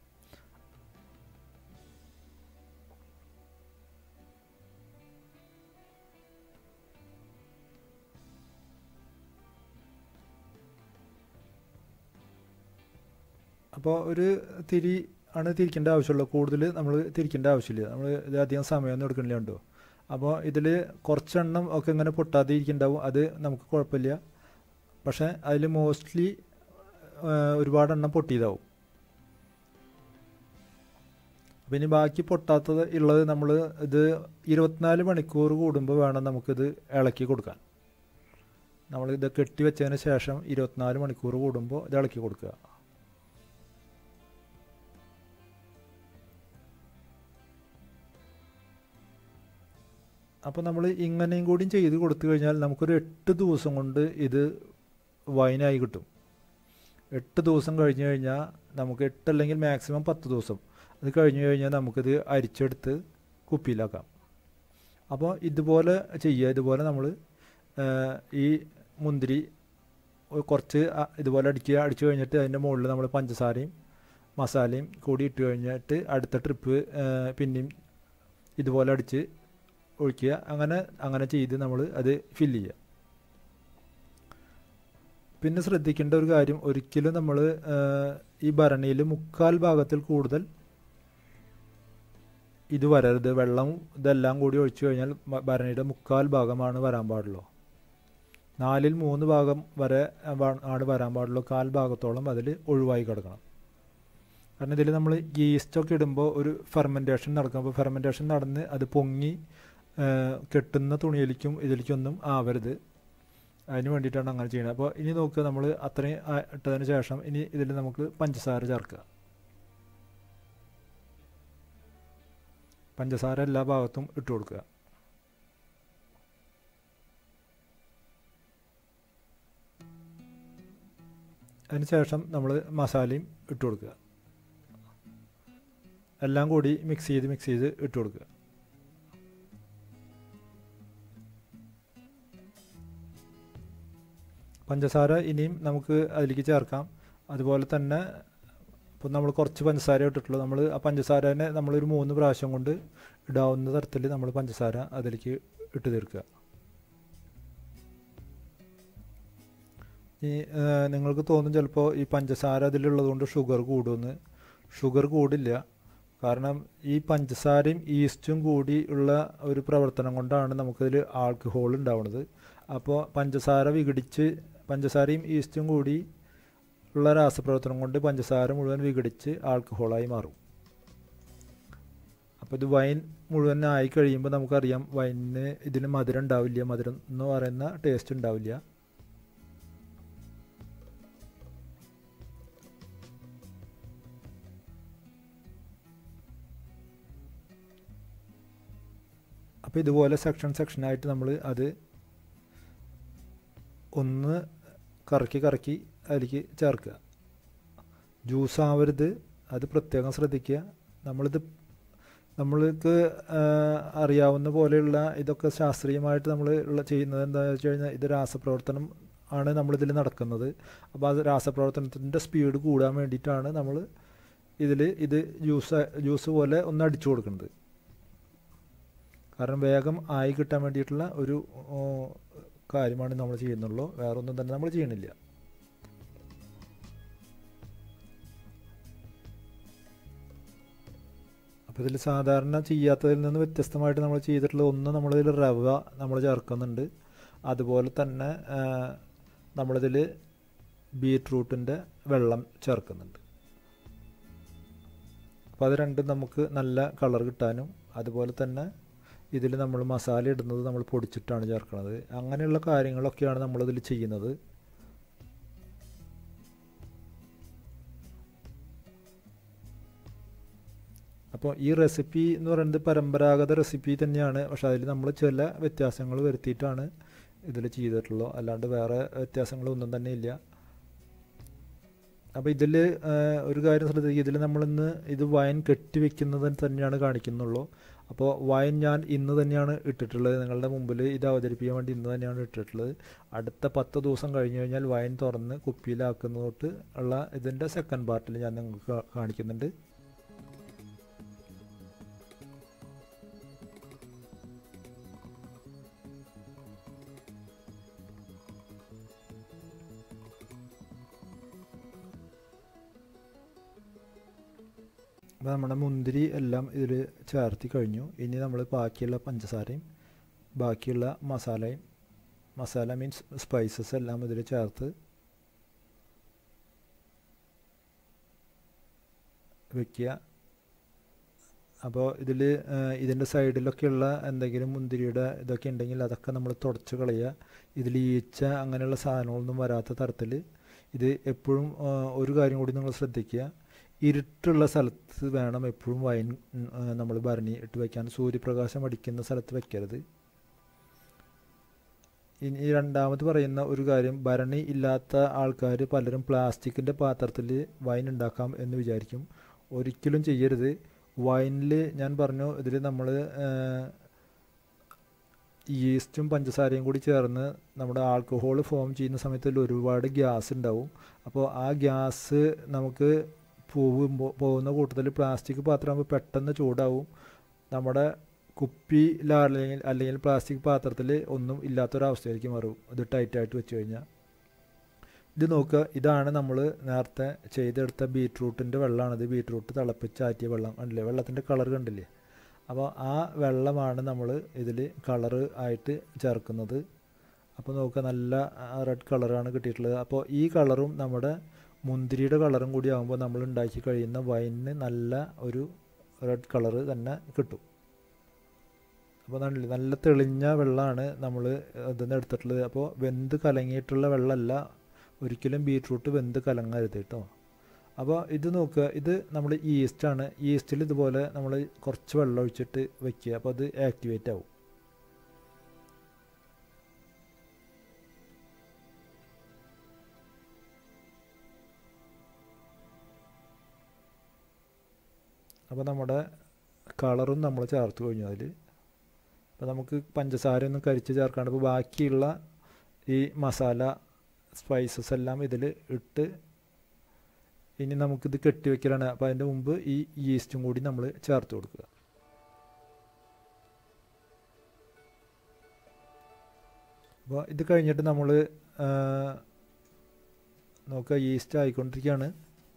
Speaker 1: അപ്പോൾ ഒരു തിരി ആണ് തിരിക്കേണ്ട ആവശ്യമുള്ളൂ കൂടുതൽ നമ്മൾ തിരിക്കേണ്ട ആവശ്യമില്ല നമ്മൾ ഇത് അധികം സമയമൊന്നും എടുക്കണില്ല ഉണ്ടോ അപ്പോൾ ഇതിൽ കുറച്ചെണ്ണം ഒക്കെ ഇങ്ങനെ പൊട്ടാതെ ഇരിക്കുന്നുണ്ടാവും അത് നമുക്ക് കുഴപ്പമില്ല പക്ഷേ അതിൽ മോസ്റ്റ്ലി ഒരുപാട് എണ്ണം പൊട്ടിയതാവും അപ്പം ഇനി ബാക്കി പൊട്ടാത്തത് ഉള്ളത് നമ്മൾ ഇത് ഇരുപത്തിനാല് മണിക്കൂർ കൂടുമ്പോൾ വേണം നമുക്കിത് ഇളക്കി കൊടുക്കാൻ നമ്മൾ ഇത് കെട്ടി വെച്ചതിന് ശേഷം ഇരുപത്തിനാല് മണിക്കൂർ കൂടുമ്പോൾ ഇത് ഇളക്കി കൊടുക്കുക അപ്പോൾ നമ്മൾ ഇങ്ങനെയും കൂടിയും ചെയ്ത് കൊടുത്തു കഴിഞ്ഞാൽ നമുക്കൊരു എട്ട് ദിവസം കൊണ്ട് ഇത് വൈനായി കിട്ടും എട്ട് ദിവസം കഴിഞ്ഞ് കഴിഞ്ഞാൽ നമുക്ക് എട്ട് അല്ലെങ്കിൽ മാക്സിമം പത്ത് ദിവസം അത് കഴിഞ്ഞ് കഴിഞ്ഞാൽ നമുക്കിത് അരിച്ചെടുത്ത് കുപ്പിയിലാക്കാം അപ്പോൾ ഇതുപോലെ ചെയ്യുക ഇതുപോലെ നമ്മൾ ഈ മുന്തിരി ഒരു കുറച്ച് അ- ഇതുപോലെ അടിക്കുക അടിച്ചു കഴിഞ്ഞിട്ട് അതിൻ്റെ മുകളിൽ നമ്മൾ പഞ്ചസാരയും മസാലയും കൂടി ഇട്ട് കഴിഞ്ഞിട്ട് അടുത്ത ട്രിപ്പ് പിന്നെയും ഇതുപോലെ അടിച്ച് ഒഴിക്കുക അങ്ങനെ അങ്ങനെ ചെയ്ത് നമ്മൾ അത് ഫില്ല് ചെയ്യുക പിന്നെ ശ്രദ്ധിക്കേണ്ട ഒരു കാര്യം ഒരിക്കലും നമ്മൾ ഈ ഭരണിയിൽ മുക്കാൽ ഭാഗത്തിൽ കൂടുതൽ ഇത് വരരുത് വെള്ളം ഇതെല്ലാം കൂടി ഒഴിച്ചു കഴിഞ്ഞാൽ മ- ഭരണിയുടെ മുക്കാൽ ഭാഗമാണ് വരാൻ പാടുള്ളൂ നാലിൽ മൂന്ന് ഭാഗം വരെ വ- ആണ് വരാൻ പാടുള്ളൂ കാൽ ഭാഗത്തോളം അതിൽ ഒഴിവായി കിടക്കണം കാരണം ഇതിൽ നമ്മൾ ഈസ്റ്റൊക്കെ ഇടുമ്പോൾ ഒരു ഫെർമെൻറ്റേഷൻ നടക്കും അപ്പോൾ ഫെർമെൻറ്റേഷൻ നടന്ന് അത് പൊങ്ങി ആ, കെട്ടുന്ന തുണിയിലേക്കും ഇതിലേക്കൊന്നും ആവരുത് അതിന് വേണ്ടിയിട്ടാണ് അങ്ങനെ ചെയ്യുന്നത് അപ്പോൾ ഇനി നോക്കുക നമ്മൾ അത്രയും ആ, ഇട്ടതിന് ശേഷം ഇനി ഇതിൽ നമുക്ക് പഞ്ചസാര ചേർക്കുക പഞ്ചസാര എല്ലാ ഭാഗത്തും ഇട്ട് കൊടുക്കുക അതിന് ശേഷം നമ്മൾ മസാലയും ഇട്ട് കൊടുക്കുക എല്ലാം കൂടി മിക്സ് ചെയ്ത് മിക്സ് ചെയ്ത് ഇട്ട് കൊടുക്കുക പഞ്ചസാര ഇനിയും നമുക്ക് അതിലേക്ക് ചേർക്കാം അതുപോലെ തന്നെ ഇപ്പോൾ നമ്മൾ കുറച്ച് പഞ്ചസാര ഇട്ടിട്ടുള്ളൂ നമ്മൾ ആ പഞ്ചസാരനെ നമ്മളൊരു മൂന്ന് പ്രാവശ്യം കൊണ്ട് ഇടാവുന്ന തരത്തിൽ നമ്മൾ പഞ്ചസാര അതിലേക്ക് ഇട്ട് തീർക്കുക ഈ ആ, നിങ്ങൾക്ക് തോന്നും ചിലപ്പോൾ ഈ പഞ്ചസാര അതിലുള്ളത് കൊണ്ട് ഷുഗർ കൂടുമെന്ന് ഷുഗർ കൂടില്ല കാരണം ഈ പഞ്ചസാരയും ഈസ്റ്റും കൂടി ഉള്ള ഒരു പ്രവർത്തനം കൊണ്ടാണ് നമുക്കതിൽ ആൽക്കഹോൾ ഉണ്ടാവുന്നത് അപ്പോൾ പഞ്ചസാര വിഘടിച്ച് പഞ്ചസാരയും ഈസ്റ്റും കൂടി ഉള്ള രാസപ്രവർത്തനം കൊണ്ട് പഞ്ചസാര മുഴുവൻ വിഘടിച്ച് ആൽക്കഹോളായി മാറും അപ്പോൾ ഇത് വൈൻ മുഴുവൻ ആയി കഴിയുമ്പോൾ നമുക്കറിയാം വൈനിന് ഇതിന് മധുരം ഉണ്ടാവില്ല മധുരം എന്ന് പറയുന്ന ടേസ്റ്റ് ഉണ്ടാവില്ല അപ്പോൾ ഇതുപോലെ സെക്ഷൻ സെക്ഷനായിട്ട് നമ്മൾ അത് ഒന്ന് കറക്കി കറക്കി അതിലേക്ക് ചേർക്കുക ജ്യൂസ് ആവരുത് അത് പ്രത്യേകം ശ്രദ്ധിക്കുക നമ്മളിത് നമ്മൾക്ക് ആ, അറിയാവുന്ന പോലെയുള്ള ഇതൊക്കെ ശാസ്ത്രീയമായിട്ട് നമ്മൾ ഉള്ള ചെയ്യുന്നത് എന്താണെന്ന് വെച്ച് കഴിഞ്ഞാൽ ഇത് രാസപ്രവർത്തനം ആണ് നമ്മളിതിൽ നടക്കുന്നത് അപ്പോൾ അത് രാസപ്രവർത്തനത്തിൻ്റെ സ്പീഡ് കൂടാൻ വേണ്ടിയിട്ടാണ് നമ്മൾ ഇതിൽ ഇത് ജ്യൂസ് ജ്യൂസ് പോലെ ഒന്ന് അടിച്ചു കൊടുക്കുന്നത് കാരണം വേഗം ആയി കിട്ടാൻ വേണ്ടിയിട്ടുള്ള ഒരു ഓ, കാര്യമാണ് നമ്മൾ ചെയ്യുന്നുള്ളൂ വേറെ ഒന്നും തന്നെ നമ്മൾ ചെയ്യണില്ല അപ്പോൾ ഇതിൽ സാധാരണ ചെയ്യാത്തതിൽ നിന്ന് വ്യത്യസ്തമായിട്ട് നമ്മൾ ചെയ്തിട്ടുള്ള ഒന്ന് നമ്മളിതിൽ റവ നമ്മൾ ചേർക്കുന്നുണ്ട് അതുപോലെ തന്നെ ആ, നമ്മളിതിൽ ബീട്രൂട്ടിൻ്റെ വെള്ളം ചേർക്കുന്നുണ്ട് അപ്പോൾ അത് രണ്ടും നമുക്ക് നല്ല കളർ കിട്ടാനും അതുപോലെ തന്നെ ഇതിൽ നമ്മൾ മസാല ഇടുന്നത് നമ്മൾ പൊടിച്ചിട്ടാണ് ചേർക്കുന്നത് അങ്ങനെയുള്ള കാര്യങ്ങളൊക്കെയാണ് നമ്മളിതിൽ ചെയ്യുന്നത് അപ്പോൾ ഈ റെസിപ്പി എന്ന് പറയുന്നത് പരമ്പരാഗത റെസിപ്പി തന്നെയാണ് പക്ഷെ അതിൽ നമ്മൾ ചില വ്യത്യാസങ്ങൾ വരുത്തിയിട്ടാണ് ഇതിൽ ചെയ്തിട്ടുള്ളൂ അല്ലാണ്ട് വേറെ വ്യത്യാസങ്ങളൊന്നും തന്നെ ഇല്ല അപ്പോൾ ഇതിൽ ഒരു കാര്യം ശ്രദ്ധിക്കുക ഇതിൽ നമ്മളിന്ന് ഇത് വൈൻ കെട്ടി വെക്കുന്നത് തന്നെയാണ് കാണിക്കുന്നുള്ളൂ അപ്പോൾ വൈൻ ഞാൻ ഇന്ന് തന്നെയാണ് ഇട്ടിട്ടുള്ളത് നിങ്ങളുടെ മുമ്പിൽ ഇത് അവതരിപ്പിക്കാൻ വേണ്ടി ഇന്ന് തന്നെയാണ് ഇട്ടിട്ടുള്ളത് അടുത്ത പത്ത് ദിവസം കഴിഞ്ഞ് കഴിഞ്ഞാൽ വൈൻ തുറന്ന് കുപ്പിയിലാക്കുന്ന തൊട്ട് ഉള്ള ഇതിൻ്റെ സെക്കൻഡ് പാർട്ടിൽ ഞാൻ നിങ്ങൾക്ക് കാണിക്കുന്നുണ്ട് അപ്പോൾ നമ്മുടെ മുന്തിരി എല്ലാം ഇതിൽ ചേർത്തി കഴിഞ്ഞു ഇനി നമ്മൾ ബാക്കിയുള്ള പഞ്ചസാരയും ബാക്കിയുള്ള മസാലയും മസാല മീൻസ് സ്പൈസസ് എല്ലാം ഇതിൽ ചേർത്ത് വെക്കുക അപ്പോൾ ഇതിൽ ഇതിൻ്റെ സൈഡിലൊക്കെയുള്ള എന്തെങ്കിലും മുന്തിരിയുടെ ഇതൊക്കെ ഉണ്ടെങ്കിൽ അതൊക്കെ നമ്മൾ തുടച്ച് കളയുക ഇതിൽ ഈച്ച അങ്ങനെയുള്ള സാധനങ്ങളൊന്നും വരാത്ത തരത്തിൽ ഇത് എപ്പോഴും ഒരു കാര്യം കൂടി നിങ്ങൾ ശ്രദ്ധിക്കുക ഇരുട്ടുള്ള സ്ഥലത്ത് വേണം എപ്പോഴും വൈൻ നമ്മൾ ഭരണി ഇട്ട് വയ്ക്കാൻ സൂര്യപ്രകാശം അടിക്കുന്ന സ്ഥലത്ത് വെക്കരുത് ഇനി രണ്ടാമത് പറയുന്ന ഒരു കാര്യം ഭരണി ഇല്ലാത്ത ആൾക്കാർ പലരും പ്ലാസ്റ്റിക്കിൻ്റെ പാത്രത്തിൽ വൈൻ ഉണ്ടാക്കാം എന്ന് വിചാരിക്കും ഒരിക്കലും ചെയ്യരുത് വൈനിൽ ഞാൻ പറഞ്ഞു ഇതിൽ നമ്മൾ ഈസ്റ്റും പഞ്ചസാരയും കൂടി ചേർന്ന് നമ്മുടെ ആൽക്കഹോൾ ഫോം ചെയ്യുന്ന സമയത്ത് ഒരുപാട് ഗ്യാസ് ഉണ്ടാവും അപ്പോൾ ആ ഗ്യാസ് നമുക്ക് പോകുമ്പോൾ പോകുന്ന കൂട്ടത്തിൽ പ്ലാസ്റ്റിക് പാത്രമാകുമ്പോൾ പെട്ടെന്ന് ചൂടാവും നമ്മുടെ കുപ്പിയിൽ അല്ലെങ്കിൽ അല്ലെങ്കിൽ പ്ലാസ്റ്റിക് പാത്രത്തിൽ ഒന്നും ഇല്ലാത്തൊരവസ്ഥയിലേക്ക് മാറും ഇത് ടൈറ്റായിട്ട് വെച്ച് കഴിഞ്ഞാൽ ഇത് നോക്കുക ഇതാണ് നമ്മൾ നേരത്തെ ചെയ്തെടുത്ത ബീട്രൂട്ടിൻ്റെ വെള്ളമാണിത് ബീട്രൂട്ട് തിളപ്പിച്ചാറ്റിയ വെള്ളം കണ്ടില്ലേ വെള്ളത്തിൻ്റെ കളർ കണ്ടില്ലേ അപ്പോൾ ആ വെള്ളമാണ് നമ്മൾ ഇതിൽ കളറ് ആയിട്ട് ചേർക്കുന്നത് അപ്പോൾ നോക്കുക നല്ല റെഡ് കളറാണ് കിട്ടിയിട്ടുള്ളത് അപ്പോൾ ഈ കളറും നമ്മുടെ മുന്തിരിയുടെ കളറും കൂടി ആകുമ്പോൾ നമ്മൾ ഉണ്ടാക്കി കഴിയുന്ന വൈനിന് നല്ല ഒരു റെഡ് കളറ് തന്നെ കിട്ടും അപ്പോൾ നല്ല നല്ല തെളിഞ്ഞ വെള്ളമാണ് നമ്മൾ ഇതിന് എടുത്തിട്ടുള്ളത് അപ്പോൾ വെന്ത് കലങ്ങിയിട്ടുള്ള വെള്ളമല്ല ഒരിക്കലും ബീട്രൂട്ട് വെന്ത് കലങ്ങരുത് കേട്ടോ അപ്പോൾ ഇത് നോക്കുക ഇത് നമ്മൾ ഈസ്റ്റാണ് ഈസ്റ്റിൽ ഇതുപോലെ നമ്മൾ കുറച്ച് വെള്ളം ഒഴിച്ചിട്ട് വെക്കുക അപ്പോൾ അത് ആക്ടിവേറ്റ് ആവും അപ്പോൾ നമ്മുടെ കളറും നമ്മൾ ചേർത്ത് കഴിഞ്ഞു അതിൽ അപ്പോൾ നമുക്ക് പഞ്ചസാരയൊന്നും കരിച്ച് ചേർക്കാണ്ട് ഇപ്പോൾ ബാക്കിയുള്ള ഈ മസാല സ്പൈസസ് എല്ലാം ഇതിൽ ഇട്ട് ഇനി നമുക്കിത് കെട്ടിവെക്കലാണ് അപ്പോൾ അതിൻ്റെ മുമ്പ് ഈ ഈസ്റ്റും കൂടി നമ്മൾ ചേർത്ത് കൊടുക്കുക അപ്പോൾ ഇത് കഴിഞ്ഞിട്ട് നമ്മൾ നോക്കുക ഈസ്റ്റ് ആയിക്കൊണ്ടിരിക്കുകയാണ്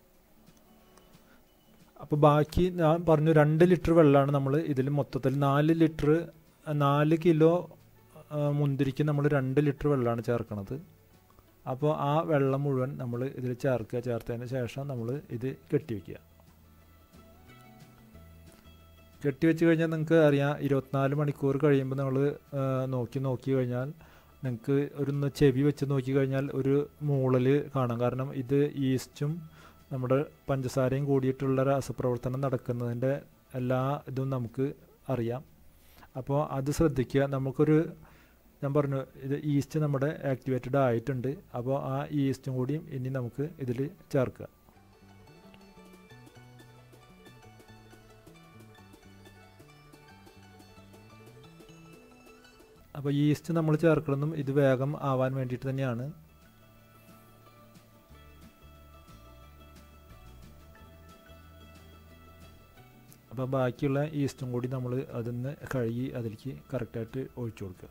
Speaker 1: അപ്പോൾ ബാക്കി ഞാൻ പറഞ്ഞു രണ്ട് ലിറ്റർ വെള്ളമാണ് നമ്മൾ ഇതിൽ മൊത്തത്തിൽ നാല് ലിറ്റർ നാല് കിലോ മുന്തിരിക്ക് നമ്മൾ രണ്ട് ലിറ്റർ വെള്ളമാണ് ചേർക്കണത് അപ്പോൾ ആ വെള്ളം മുഴുവൻ നമ്മൾ ഇതിൽ ചേർക്കുക ചേർത്തതിന് ശേഷം നമ്മൾ ഇത് കെട്ടിവെക്കുക കെട്ടിവെച്ച് കഴിഞ്ഞാൽ നിങ്ങൾക്ക് അറിയാം ഇരുപത്തിനാല് മണിക്കൂർ കഴിയുമ്പോൾ നമ്മൾ നോക്കി നോക്കി കഴിഞ്ഞാൽ നിങ്ങൾക്ക് ഒരു ചെവി വെച്ച് നോക്കി കഴിഞ്ഞാൽ ഒരു മൂളൽ കാണാം കാരണം ഇത് ഈസ്റ്റും നമ്മുടെ പഞ്ചസാരയും കൂടിയിട്ടുള്ള രാസപ്രവർത്തനം നടക്കുന്നതിൻ്റെ എല്ലാ ഇതും നമുക്ക് അറിയാം അപ്പോൾ അത് ശ്രദ്ധിക്കുക നമുക്കൊരു ഞാൻ പറഞ്ഞു ഇത് ഈസ്റ്റ് നമ്മുടെ ആക്ടിവേറ്റഡ് ആയിട്ടുണ്ട് അപ്പോൾ ആ ഈസ്റ്റും കൂടിയും ഇനി നമുക്ക് ഇതിൽ ചേർക്കുക അപ്പോൾ ഈസ്റ്റ് നമ്മൾ ചേർക്കുന്നതും ഇത് വേഗം ആവാൻ വേണ്ടിയിട്ട് തന്നെയാണ് അപ്പോൾ ബാക്കിയുള്ള ഈസ്റ്റും കൂടി നമ്മൾ അതിന്ന് കഴുകി അതിലേക്ക് കറക്റ്റായിട്ട് ഒഴിച്ചു കൊടുക്കുക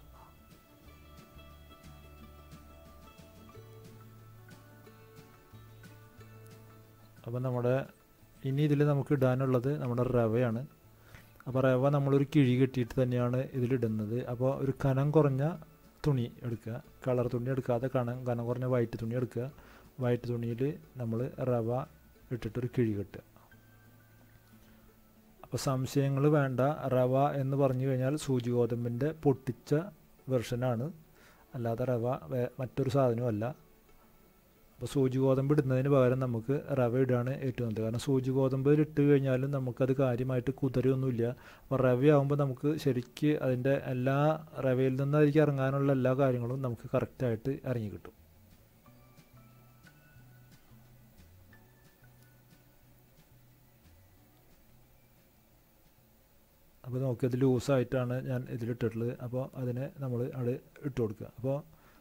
Speaker 1: അപ്പോൾ നമ്മുടെ ഇനി ഇതിൽ നമുക്ക് ഇടാനുള്ളത് നമ്മുടെ റവയാണ് അപ്പോൾ റവ നമ്മളൊരു കിഴി കെട്ടിയിട്ട് തന്നെയാണ് ഇതിലിടുന്നത് അപ്പോൾ ഒരു കനം കുറഞ്ഞ തുണി എടുക്കുക കളർ തുണി എടുക്കാതെ കനം കനം കുറഞ്ഞ വൈറ്റ് തുണി എടുക്കുക വൈറ്റ് തുണിയിൽ നമ്മൾ റവ ഇട്ടിട്ടൊരു കിഴി കെട്ടുക അപ്പോൾ സംശയങ്ങൾ വേണ്ട റവ എന്ന് പറഞ്ഞു കഴിഞ്ഞാൽ സൂചി ഗോതമ്പിൻ്റെ പൊട്ടിച്ച വെർഷനാണ് അല്ലാതെ റവ മറ്റൊരു സാധനവും അല്ല അപ്പോൾ സൂചി ഗോതമ്പ് ഇടുന്നതിന് പകരം നമുക്ക് റവ ഇടുകയാണ് ഏറ്റവും നല്ലത് കാരണം സൂചി ഗോതമ്പ് ഇട്ട് കഴിഞ്ഞാലും നമുക്കത് കാര്യമായിട്ട് കുതിരയൊന്നുമില്ല അപ്പോൾ റവയാകുമ്പോൾ നമുക്ക് ശരിക്ക് അതിൻ്റെ എല്ലാ റവയിൽ നിന്ന് അതിലേക്ക് ഇറങ്ങാനുള്ള എല്ലാ കാര്യങ്ങളും നമുക്ക് കറക്റ്റായിട്ട് ഇറങ്ങി കിട്ടും അപ്പോൾ നോക്കിയത് ലൂസായിട്ടാണ് ഞാൻ ഇതിലിട്ടിട്ടുള്ളത് അപ്പോൾ അതിനെ നമ്മൾ അവിടെ ഇട്ട് കൊടുക്കുക അപ്പോൾ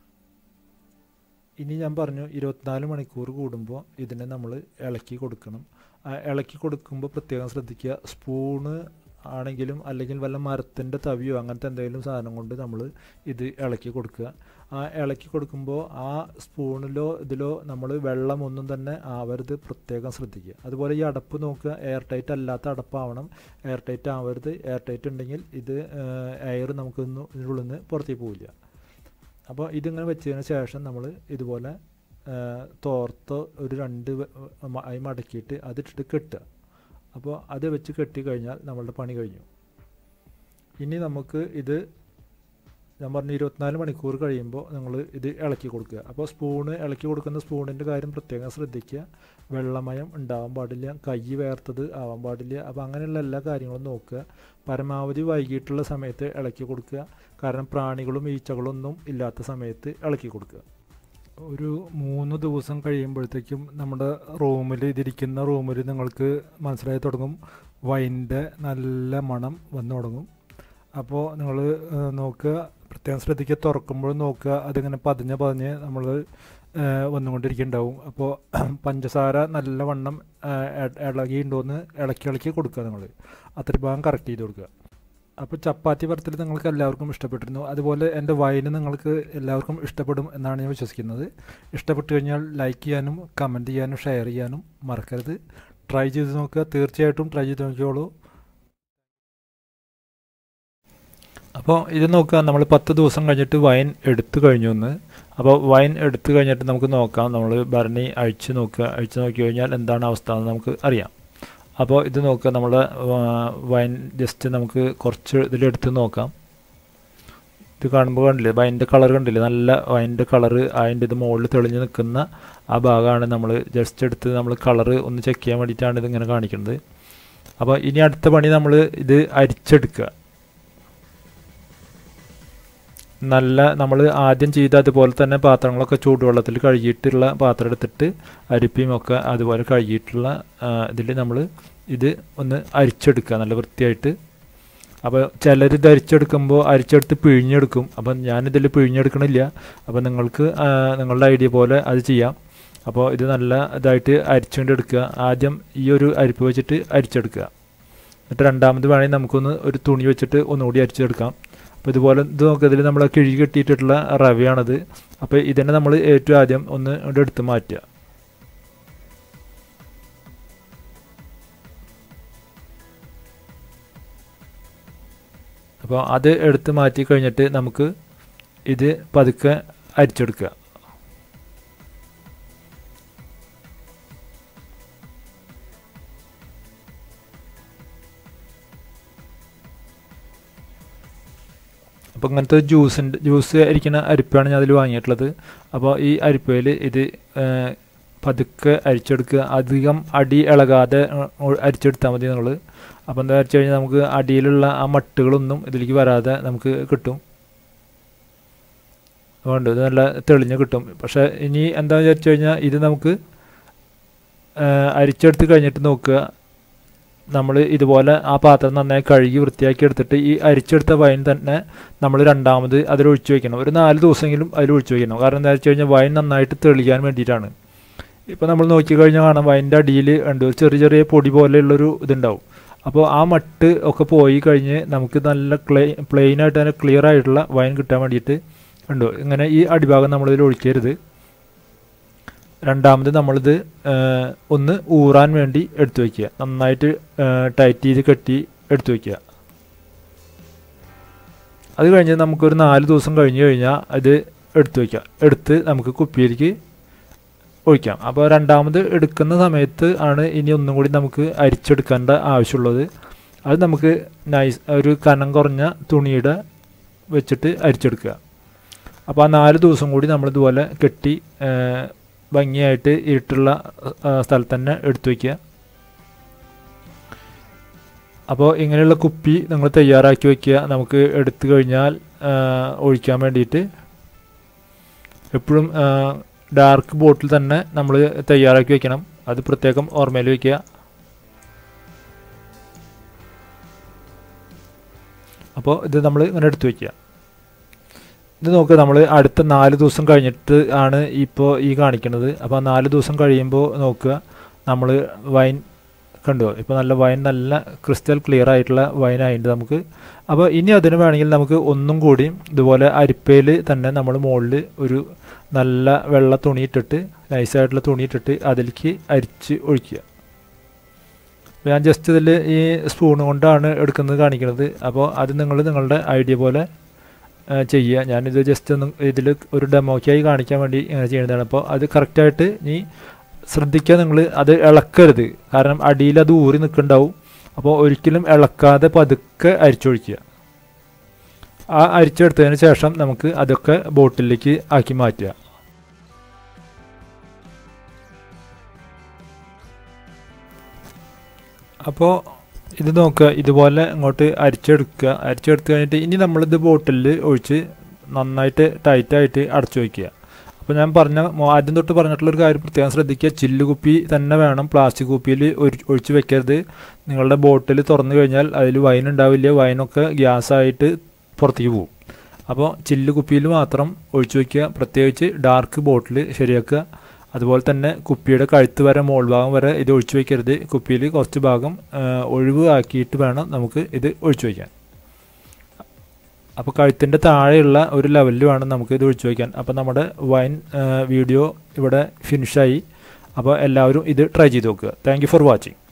Speaker 1: ഇനി ഞാൻ പറഞ്ഞു ഇരുപത്തിനാല് മണിക്കൂർ കൂടുമ്പോൾ ഇതിനെ നമ്മൾ ഇളക്കി കൊടുക്കണം ആ ഇളക്കി കൊടുക്കുമ്പോൾ പ്രത്യേകം ശ്രദ്ധിക്കുക സ്പൂണ് ആണെങ്കിലും അല്ലെങ്കിൽ വല്ല മരത്തിൻ്റെ തവിയോ അങ്ങനത്തെ എന്തെങ്കിലും സാധനം കൊണ്ട് നമ്മൾ ഇത് ഇളക്കി കൊടുക്കുക ആ ഇളക്കി കൊടുക്കുമ്പോൾ ആ സ്പൂണിലോ ഇതിലോ നമ്മൾ വെള്ളമൊന്നും തന്നെ ആവരുത് പ്രത്യേകം ശ്രദ്ധിക്കുക അതുപോലെ ഈ അടപ്പ് നോക്കുക എയർ ടൈറ്റ് അല്ലാത്ത അടപ്പാവണം എയർ ടൈറ്റ് ആവരുത് എയർ ടൈറ്റ് ഉണ്ടെങ്കിൽ ഇത് എയർ നമുക്കൊന്നും ഇതിനുള്ളിൽ നിന്ന് പുറത്തേക്ക് പോവില്ല അപ്പോൾ ഇതിങ്ങനെ വെച്ചതിന് ശേഷം നമ്മൾ ഇതുപോലെ തോർത്ത് ഒരു രണ്ട് ആയി മടക്കിയിട്ട് അതിട്ടിട്ട് കെട്ടുക അപ്പോൾ അത് വെച്ച് കെട്ടി കഴിഞ്ഞാൽ നമ്മളുടെ പണി കഴിഞ്ഞു ഇനി നമുക്ക് ഇത് ഞാൻ പറഞ്ഞു ഇരുപത്തിനാല് മണിക്കൂർ കഴിയുമ്പോൾ നിങ്ങൾ ഇത് ഇളക്കി കൊടുക്കുക അപ്പോൾ സ്പൂണ് ഇളക്കി കൊടുക്കുന്ന സ്പൂണിൻ്റെ കാര്യം പ്രത്യേകം ശ്രദ്ധിക്കുക വെള്ളമയം ഉണ്ടാവാൻ പാടില്ല കൈ വേർത്തത് ആവാൻ പാടില്ല അപ്പോൾ അങ്ങനെയുള്ള എല്ലാ കാര്യങ്ങളും നോക്കുക പരമാവധി വൈകിട്ടുള്ള സമയത്ത് ഇളക്കി കൊടുക്കുക കാരണം പ്രാണികളും ഈച്ചകളൊന്നും ഇല്ലാത്ത സമയത്ത് ഇളക്കി കൊടുക്കുക ഒരു മൂന്ന് ദിവസം കഴിയുമ്പോഴത്തേക്കും നമ്മുടെ റൂമിൽ ഇതിരിക്കുന്ന റൂമിൽ നിങ്ങൾക്ക് മനസ്സിലായി തുടങ്ങും വൈൻ്റെ നല്ല മണം വന്നു തുടങ്ങും അപ്പോൾ നിങ്ങൾ നോക്കുക പ്രത്യേകം ശ്രദ്ധിക്കുക തുറക്കുമ്പോഴും നോക്കുക അതിങ്ങനെ പതിഞ്ഞ് പതിഞ്ഞ് നമ്മൾ വന്നുകൊണ്ടിരിക്കുന്നുണ്ടാവും അപ്പോൾ പഞ്ചസാര നല്ലവണ്ണം ഇളകിയിട്ടുണ്ടോയെന്ന് ഇളക്കി ഇളക്കി കൊടുക്കുക നിങ്ങൾ അത്ര ഭാഗം കറക്റ്റ് ചെയ്ത് കൊടുക്കുക അപ്പോൾ ചപ്പാത്തി പരത്തിൽ നിങ്ങൾക്ക് എല്ലാവർക്കും ഇഷ്ടപ്പെട്ടിരുന്നു അതുപോലെ എൻ്റെ വൈന് നിങ്ങൾക്ക് എല്ലാവർക്കും ഇഷ്ടപ്പെടും എന്നാണ് ഞാൻ വിശ്വസിക്കുന്നത് ഇഷ്ടപ്പെട്ടു കഴിഞ്ഞാൽ ലൈക്ക് ചെയ്യാനും കമൻറ്റ് ചെയ്യാനും ഷെയർ ചെയ്യാനും മറക്കരുത് ട്രൈ ചെയ്ത് നോക്കുക തീർച്ചയായിട്ടും ട്രൈ ചെയ്ത് നോക്കിയോളൂ അപ്പോൾ ഇത് നോക്കുക നമ്മൾ പത്ത് ദിവസം കഴിഞ്ഞിട്ട് വൈൻ എടുത്തു കഴിഞ്ഞു എന്ന് അപ്പോൾ വൈൻ എടുത്തു കഴിഞ്ഞിട്ട് നമുക്ക് നോക്കാം നമ്മൾ ഭരണി അഴിച്ച് നോക്കുക അഴിച്ച് നോക്കി കഴിഞ്ഞാൽ എന്താണ് അവസ്ഥ എന്ന് നമുക്ക് അറിയാം അപ്പോൾ ഇത് നോക്കുക നമ്മൾ വൈൻ ജസ്റ്റ് നമുക്ക് കുറച്ച് ഇതിലെടുത്ത് നോക്കാം ഇത് കാണുമ്പോൾ കണ്ടില്ലേ വൈൻ്റെ കളർ കണ്ടില്ലേ നല്ല വൈൻ്റെ കളറ് അതിൻ്റെ ഇത് മുകളിൽ തെളിഞ്ഞ് നിൽക്കുന്ന ആ ഭാഗമാണ് നമ്മൾ ജസ്റ്റ് എടുത്ത് നമ്മൾ കളറ് ഒന്ന് ചെക്ക് ചെയ്യാൻ വേണ്ടിയിട്ടാണ് ഇതിങ്ങനെ കാണിക്കുന്നത് അപ്പോൾ ഇനി അടുത്ത പണി നമ്മൾ ഇത് അരിച്ചെടുക്കുക നല്ല നമ്മൾ ആദ്യം ചെയ്ത അതുപോലെ തന്നെ പാത്രങ്ങളൊക്കെ ചൂടുവെള്ളത്തിൽ കഴുകിയിട്ടുള്ള പാത്രം എടുത്തിട്ട് അരിപ്പിയും ഒക്കെ അതുപോലെ കഴുകിയിട്ടുള്ള ഇതിൽ നമ്മൾ ഇത് ഒന്ന് അരിച്ചെടുക്കുക നല്ല വൃത്തിയായിട്ട് അപ്പോൾ ചിലർ ഇത് അരിച്ചെടുക്കുമ്പോൾ അരിച്ചെടുത്ത് പിഴിഞ്ഞെടുക്കും അപ്പം ഞാനിതിൽ പിഴിഞ്ഞെടുക്കണില്ല അപ്പോൾ നിങ്ങൾക്ക് നിങ്ങളുടെ ഐഡിയ പോലെ അത് ചെയ്യാം അപ്പോൾ ഇത് നല്ല ഇതായിട്ട് അരിച്ചുകൊണ്ടെടുക്കുക ആദ്യം ഈ ഒരു അരിപ്പ് വെച്ചിട്ട് അരിച്ചെടുക്കുക എന്നിട്ട് രണ്ടാമത് വേണമെങ്കിൽ നമുക്കൊന്ന് ഒരു തുണി വെച്ചിട്ട് ഒന്നുകൂടി അരിച്ചെടുക്കാം അപ്പോൾ ഇതുപോലെ ഇത് നോക്കുക ഇതിൽ നമ്മൾ കിഴി കെട്ടിയിട്ടുള്ള റവയാണത് അപ്പോൾ ഇതിനെ നമ്മൾ ഏറ്റവും ആദ്യം ഒന്ന് ഇവിടെ എടുത്ത് മാറ്റുക അപ്പോൾ അത് എടുത്ത് മാറ്റി കഴിഞ്ഞിട്ട് നമുക്ക് ഇത് പതുക്കെ അരിച്ചെടുക്കുക അപ്പോൾ ഇങ്ങനത്തെ ജ്യൂസിൻ്റെ ജ്യൂസ് അരിക്കുന്ന അരിപ്പാണ് ഞാൻ അതിൽ വാങ്ങിയിട്ടുള്ളത് അപ്പോൾ ഈ അരിപ്പയിൽ ഇത് പതുക്കെ അരിച്ചെടുക്കുക അധികം അടി ഇളകാതെ അരിച്ചെടുത്താൽ മതി നിങ്ങൾ അപ്പോൾ എന്താ വെച്ച് കഴിഞ്ഞാൽ നമുക്ക് അടിയിലുള്ള ആ മട്ടുകളൊന്നും ഇതിലേക്ക് വരാതെ നമുക്ക് കിട്ടും അതുകൊണ്ട് ഇത് നല്ല തെളിഞ്ഞ് കിട്ടും പക്ഷേ ഇനി എന്താ വിചാരിച്ചു കഴിഞ്ഞാൽ ഇത് നമുക്ക് അരിച്ചെടുത്ത് കഴിഞ്ഞിട്ട് നോക്കുക നമ്മൾ ഇതുപോലെ ആ പാത്രം നന്നായി കഴുകി വൃത്തിയാക്കി എടുത്തിട്ട് ഈ അരിച്ചെടുത്ത വൈൻ തന്നെ നമ്മൾ രണ്ടാമത് അതിൽ ഒഴിച്ചു വയ്ക്കണം ഒരു നാല് ദിവസമെങ്കിലും അതിൽ ഒഴിച്ചു വയ്ക്കണം കാരണം എന്താ വെച്ച് കഴിഞ്ഞാൽ വൈൻ നന്നായിട്ട് തെളിയാൻ വേണ്ടിയിട്ടാണ് ഇപ്പോൾ നമ്മൾ നോക്കിക്കഴിഞ്ഞാൽ കാണാം വൈൻ്റെ അടിയിൽ ഉണ്ട് ഒരു ചെറിയ ചെറിയ പൊടി പോലെയുള്ളൊരു ഇതുണ്ടാവും അപ്പോൾ ആ മട്ട് ഒക്കെ പോയി കഴിഞ്ഞ് നമുക്ക് നല്ല ക്ലേ പ്ലെയിൻ ആയിട്ട് തന്നെ ക്ലിയർ ആയിട്ടുള്ള വൈൻ കിട്ടാൻ വേണ്ടിയിട്ട് ഉണ്ടോ ഇങ്ങനെ ഈ അടിഭാഗം നമ്മളിതിൽ ഒഴിക്കരുത് രണ്ടാമത് നമ്മളിത് ഒന്ന് ഊറാൻ വേണ്ടി എടുത്തു വയ്ക്കുക നന്നായിട്ട് ടൈറ്റ് ചെയ്ത് കെട്ടി എടുത്തു വയ്ക്കുക അത് കഴിഞ്ഞ് നമുക്കൊരു നാല് ദിവസം കഴിഞ്ഞ് കഴിഞ്ഞാൽ അത് എടുത്തു വയ്ക്കുക എടുത്ത് നമുക്ക് കുപ്പിയിലേക്ക് ഒഴിക്കാം അപ്പോൾ രണ്ടാമത് എടുക്കുന്ന സമയത്ത് ആണ് ഇനി ഒന്നും കൂടി നമുക്ക് അരിച്ചെടുക്കേണ്ട ആവശ്യമുള്ളത് അത് നമുക്ക് നൈസ് ഒരു കനം കുറഞ്ഞ തുണിയുടെ വെച്ചിട്ട് അരിച്ചെടുക്കുക അപ്പോൾ ആ നാല് ദിവസം കൂടി നമ്മളിതുപോലെ കെട്ടി ഭംഗിയായിട്ട് ഇരുട്ടുള്ള ആ, സ്ഥലത്ത് തന്നെ എടുത്തു വയ്ക്കുക അപ്പോൾ ഇങ്ങനെയുള്ള കുപ്പി നിങ്ങൾ തയ്യാറാക്കി വയ്ക്കുക നമുക്ക് എടുത്തു കഴിഞ്ഞാൽ ആ, ഒഴിക്കാൻ വേണ്ടിയിട്ട് എപ്പോഴും ഡാർക്ക് ബോട്ടിൽ തന്നെ നമ്മൾ തയ്യാറാക്കി വെക്കണം അത് പ്രത്യേകം ഓർമ്മയിൽ വയ്ക്കുക അപ്പോൾ ഇത് നമ്മൾ ഇങ്ങനെ എടുത്തു വയ്ക്കുക ഇത് നോക്കുക നമ്മൾ അടുത്ത നാല് ദിവസം കഴിഞ്ഞിട്ട് ആണ് ഇപ്പോൾ ഈ കാണിക്കുന്നത് അപ്പോൾ നാല് ദിവസം കഴിയുമ്പോൾ നോക്കുക നമ്മൾ വൈൻ കണ്ടോ ഇപ്പോൾ നല്ല വൈൻ നല്ല ക്രിസ്റ്റൽ ക്ലിയർ ആയിട്ടുള്ള വൈൻ ആയിട്ട് നമുക്ക് അപ്പോൾ ഇനി അതിന് വേണമെങ്കിൽ നമുക്ക് ഒന്നും കൂടി ഇതുപോലെ അരിപ്പയിൽ തന്നെ നമ്മൾ മുകളിൽ ഒരു നല്ല വെള്ള തുണി ഇട്ടിട്ട് നൈസായിട്ടുള്ള തുണി ഇട്ടിട്ട് അതിലേക്ക് അരിച്ച് ഒഴിക്കുക അപ്പോൾ ഞാൻ ജസ്റ്റ് ഇതിൽ ഈ സ്പൂൺ കൊണ്ടാണ് എടുക്കുന്നത് കാണിക്കുന്നത് അപ്പോൾ അത് നിങ്ങൾ നിങ്ങളുടെ ഐഡിയ പോലെ ആ, ചെയ്യുക ഞാനിത് ജസ്റ്റ് ഒന്ന് ഇതിൽ ഒരു ഡെമോക്കായി കാണിക്കാൻ വേണ്ടി ഇങ്ങനെ ചെയ്യുന്നതാണ് അപ്പോൾ അത് കറക്റ്റായിട്ട് നീ ശ്രദ്ധിക്കുക നിങ്ങൾ അത് ഇളക്കരുത് കാരണം അടിയിൽ അത് ഊറി നിൽക്കുന്നുണ്ടാവും അപ്പോൾ ഒരിക്കലും ഇളക്കാതെ പതുക്കെ അരിച്ചൊഴിക്കുക ആ അരിച്ചെടുത്തതിന് ശേഷം നമുക്ക് അതൊക്കെ ബോട്ടിലേക്ക് ആക്കി മാറ്റുക അപ്പോൾ ഇത് നോക്കുക ഇതുപോലെ ഇങ്ങോട്ട് അരിച്ചെടുക്കുക അരിച്ചെടുത്ത് കഴിഞ്ഞിട്ട് ഇനി നമ്മളിത് ബോട്ടിലിൽ ഒഴിച്ച് നന്നായിട്ട് ടൈറ്റായിട്ട് അടച്ചു വയ്ക്കുക അപ്പോൾ ഞാൻ പറഞ്ഞ മോ- ആദ്യം തൊട്ട് പറഞ്ഞിട്ടുള്ളൊരു കാര്യം പ്രത്യേകം ശ്രദ്ധിക്കുക ചില്ല് കുപ്പി തന്നെ വേണം പ്ലാസ്റ്റിക് കുപ്പിയിൽ ഒഴിച്ച് വെക്കരുത് നിങ്ങളുടെ ബോട്ടിൽ തുറന്നു കഴിഞ്ഞാൽ അതിൽ വൈൻ ഉണ്ടാവില്ല വൈനൊക്കെ ഗ്യാസായിട്ട് പുറത്തേക്ക് പോകും അപ്പോൾ ചില്ല് കുപ്പിയിൽ മാത്രം ഒഴിച്ചു വയ്ക്കുക പ്രത്യേകിച്ച് ഡാർക്ക് ബോട്ടിൽ ശരിയാക്കുക അതുപോലെ തന്നെ കുപ്പിയുടെ കഴുത്ത് വരെ മോൾ ഭാഗം വരെ ഇത് ഒഴിച്ചു വയ്ക്കരുത് കുപ്പിയിൽ കുറച്ച് ഭാഗം ആ, ഒഴിവ് ആക്കിയിട്ട് വേണം നമുക്ക് ഇത് ഒഴിച്ചു വയ്ക്കാൻ അപ്പോൾ കഴുത്തിൻ്റെ താഴെയുള്ള ഒരു ലെവലിൽ വേണം നമുക്ക് ഇത് ഒഴിച്ചു വയ്ക്കാൻ അപ്പോൾ നമ്മുടെ വൈൻ വീഡിയോ ഇവിടെ ഫിനിഷായി അപ്പോൾ എല്ലാവരും ഇത് ട്രൈ ചെയ്ത് നോക്കുക താങ്ക് യു ഫോർ വാച്ചിങ്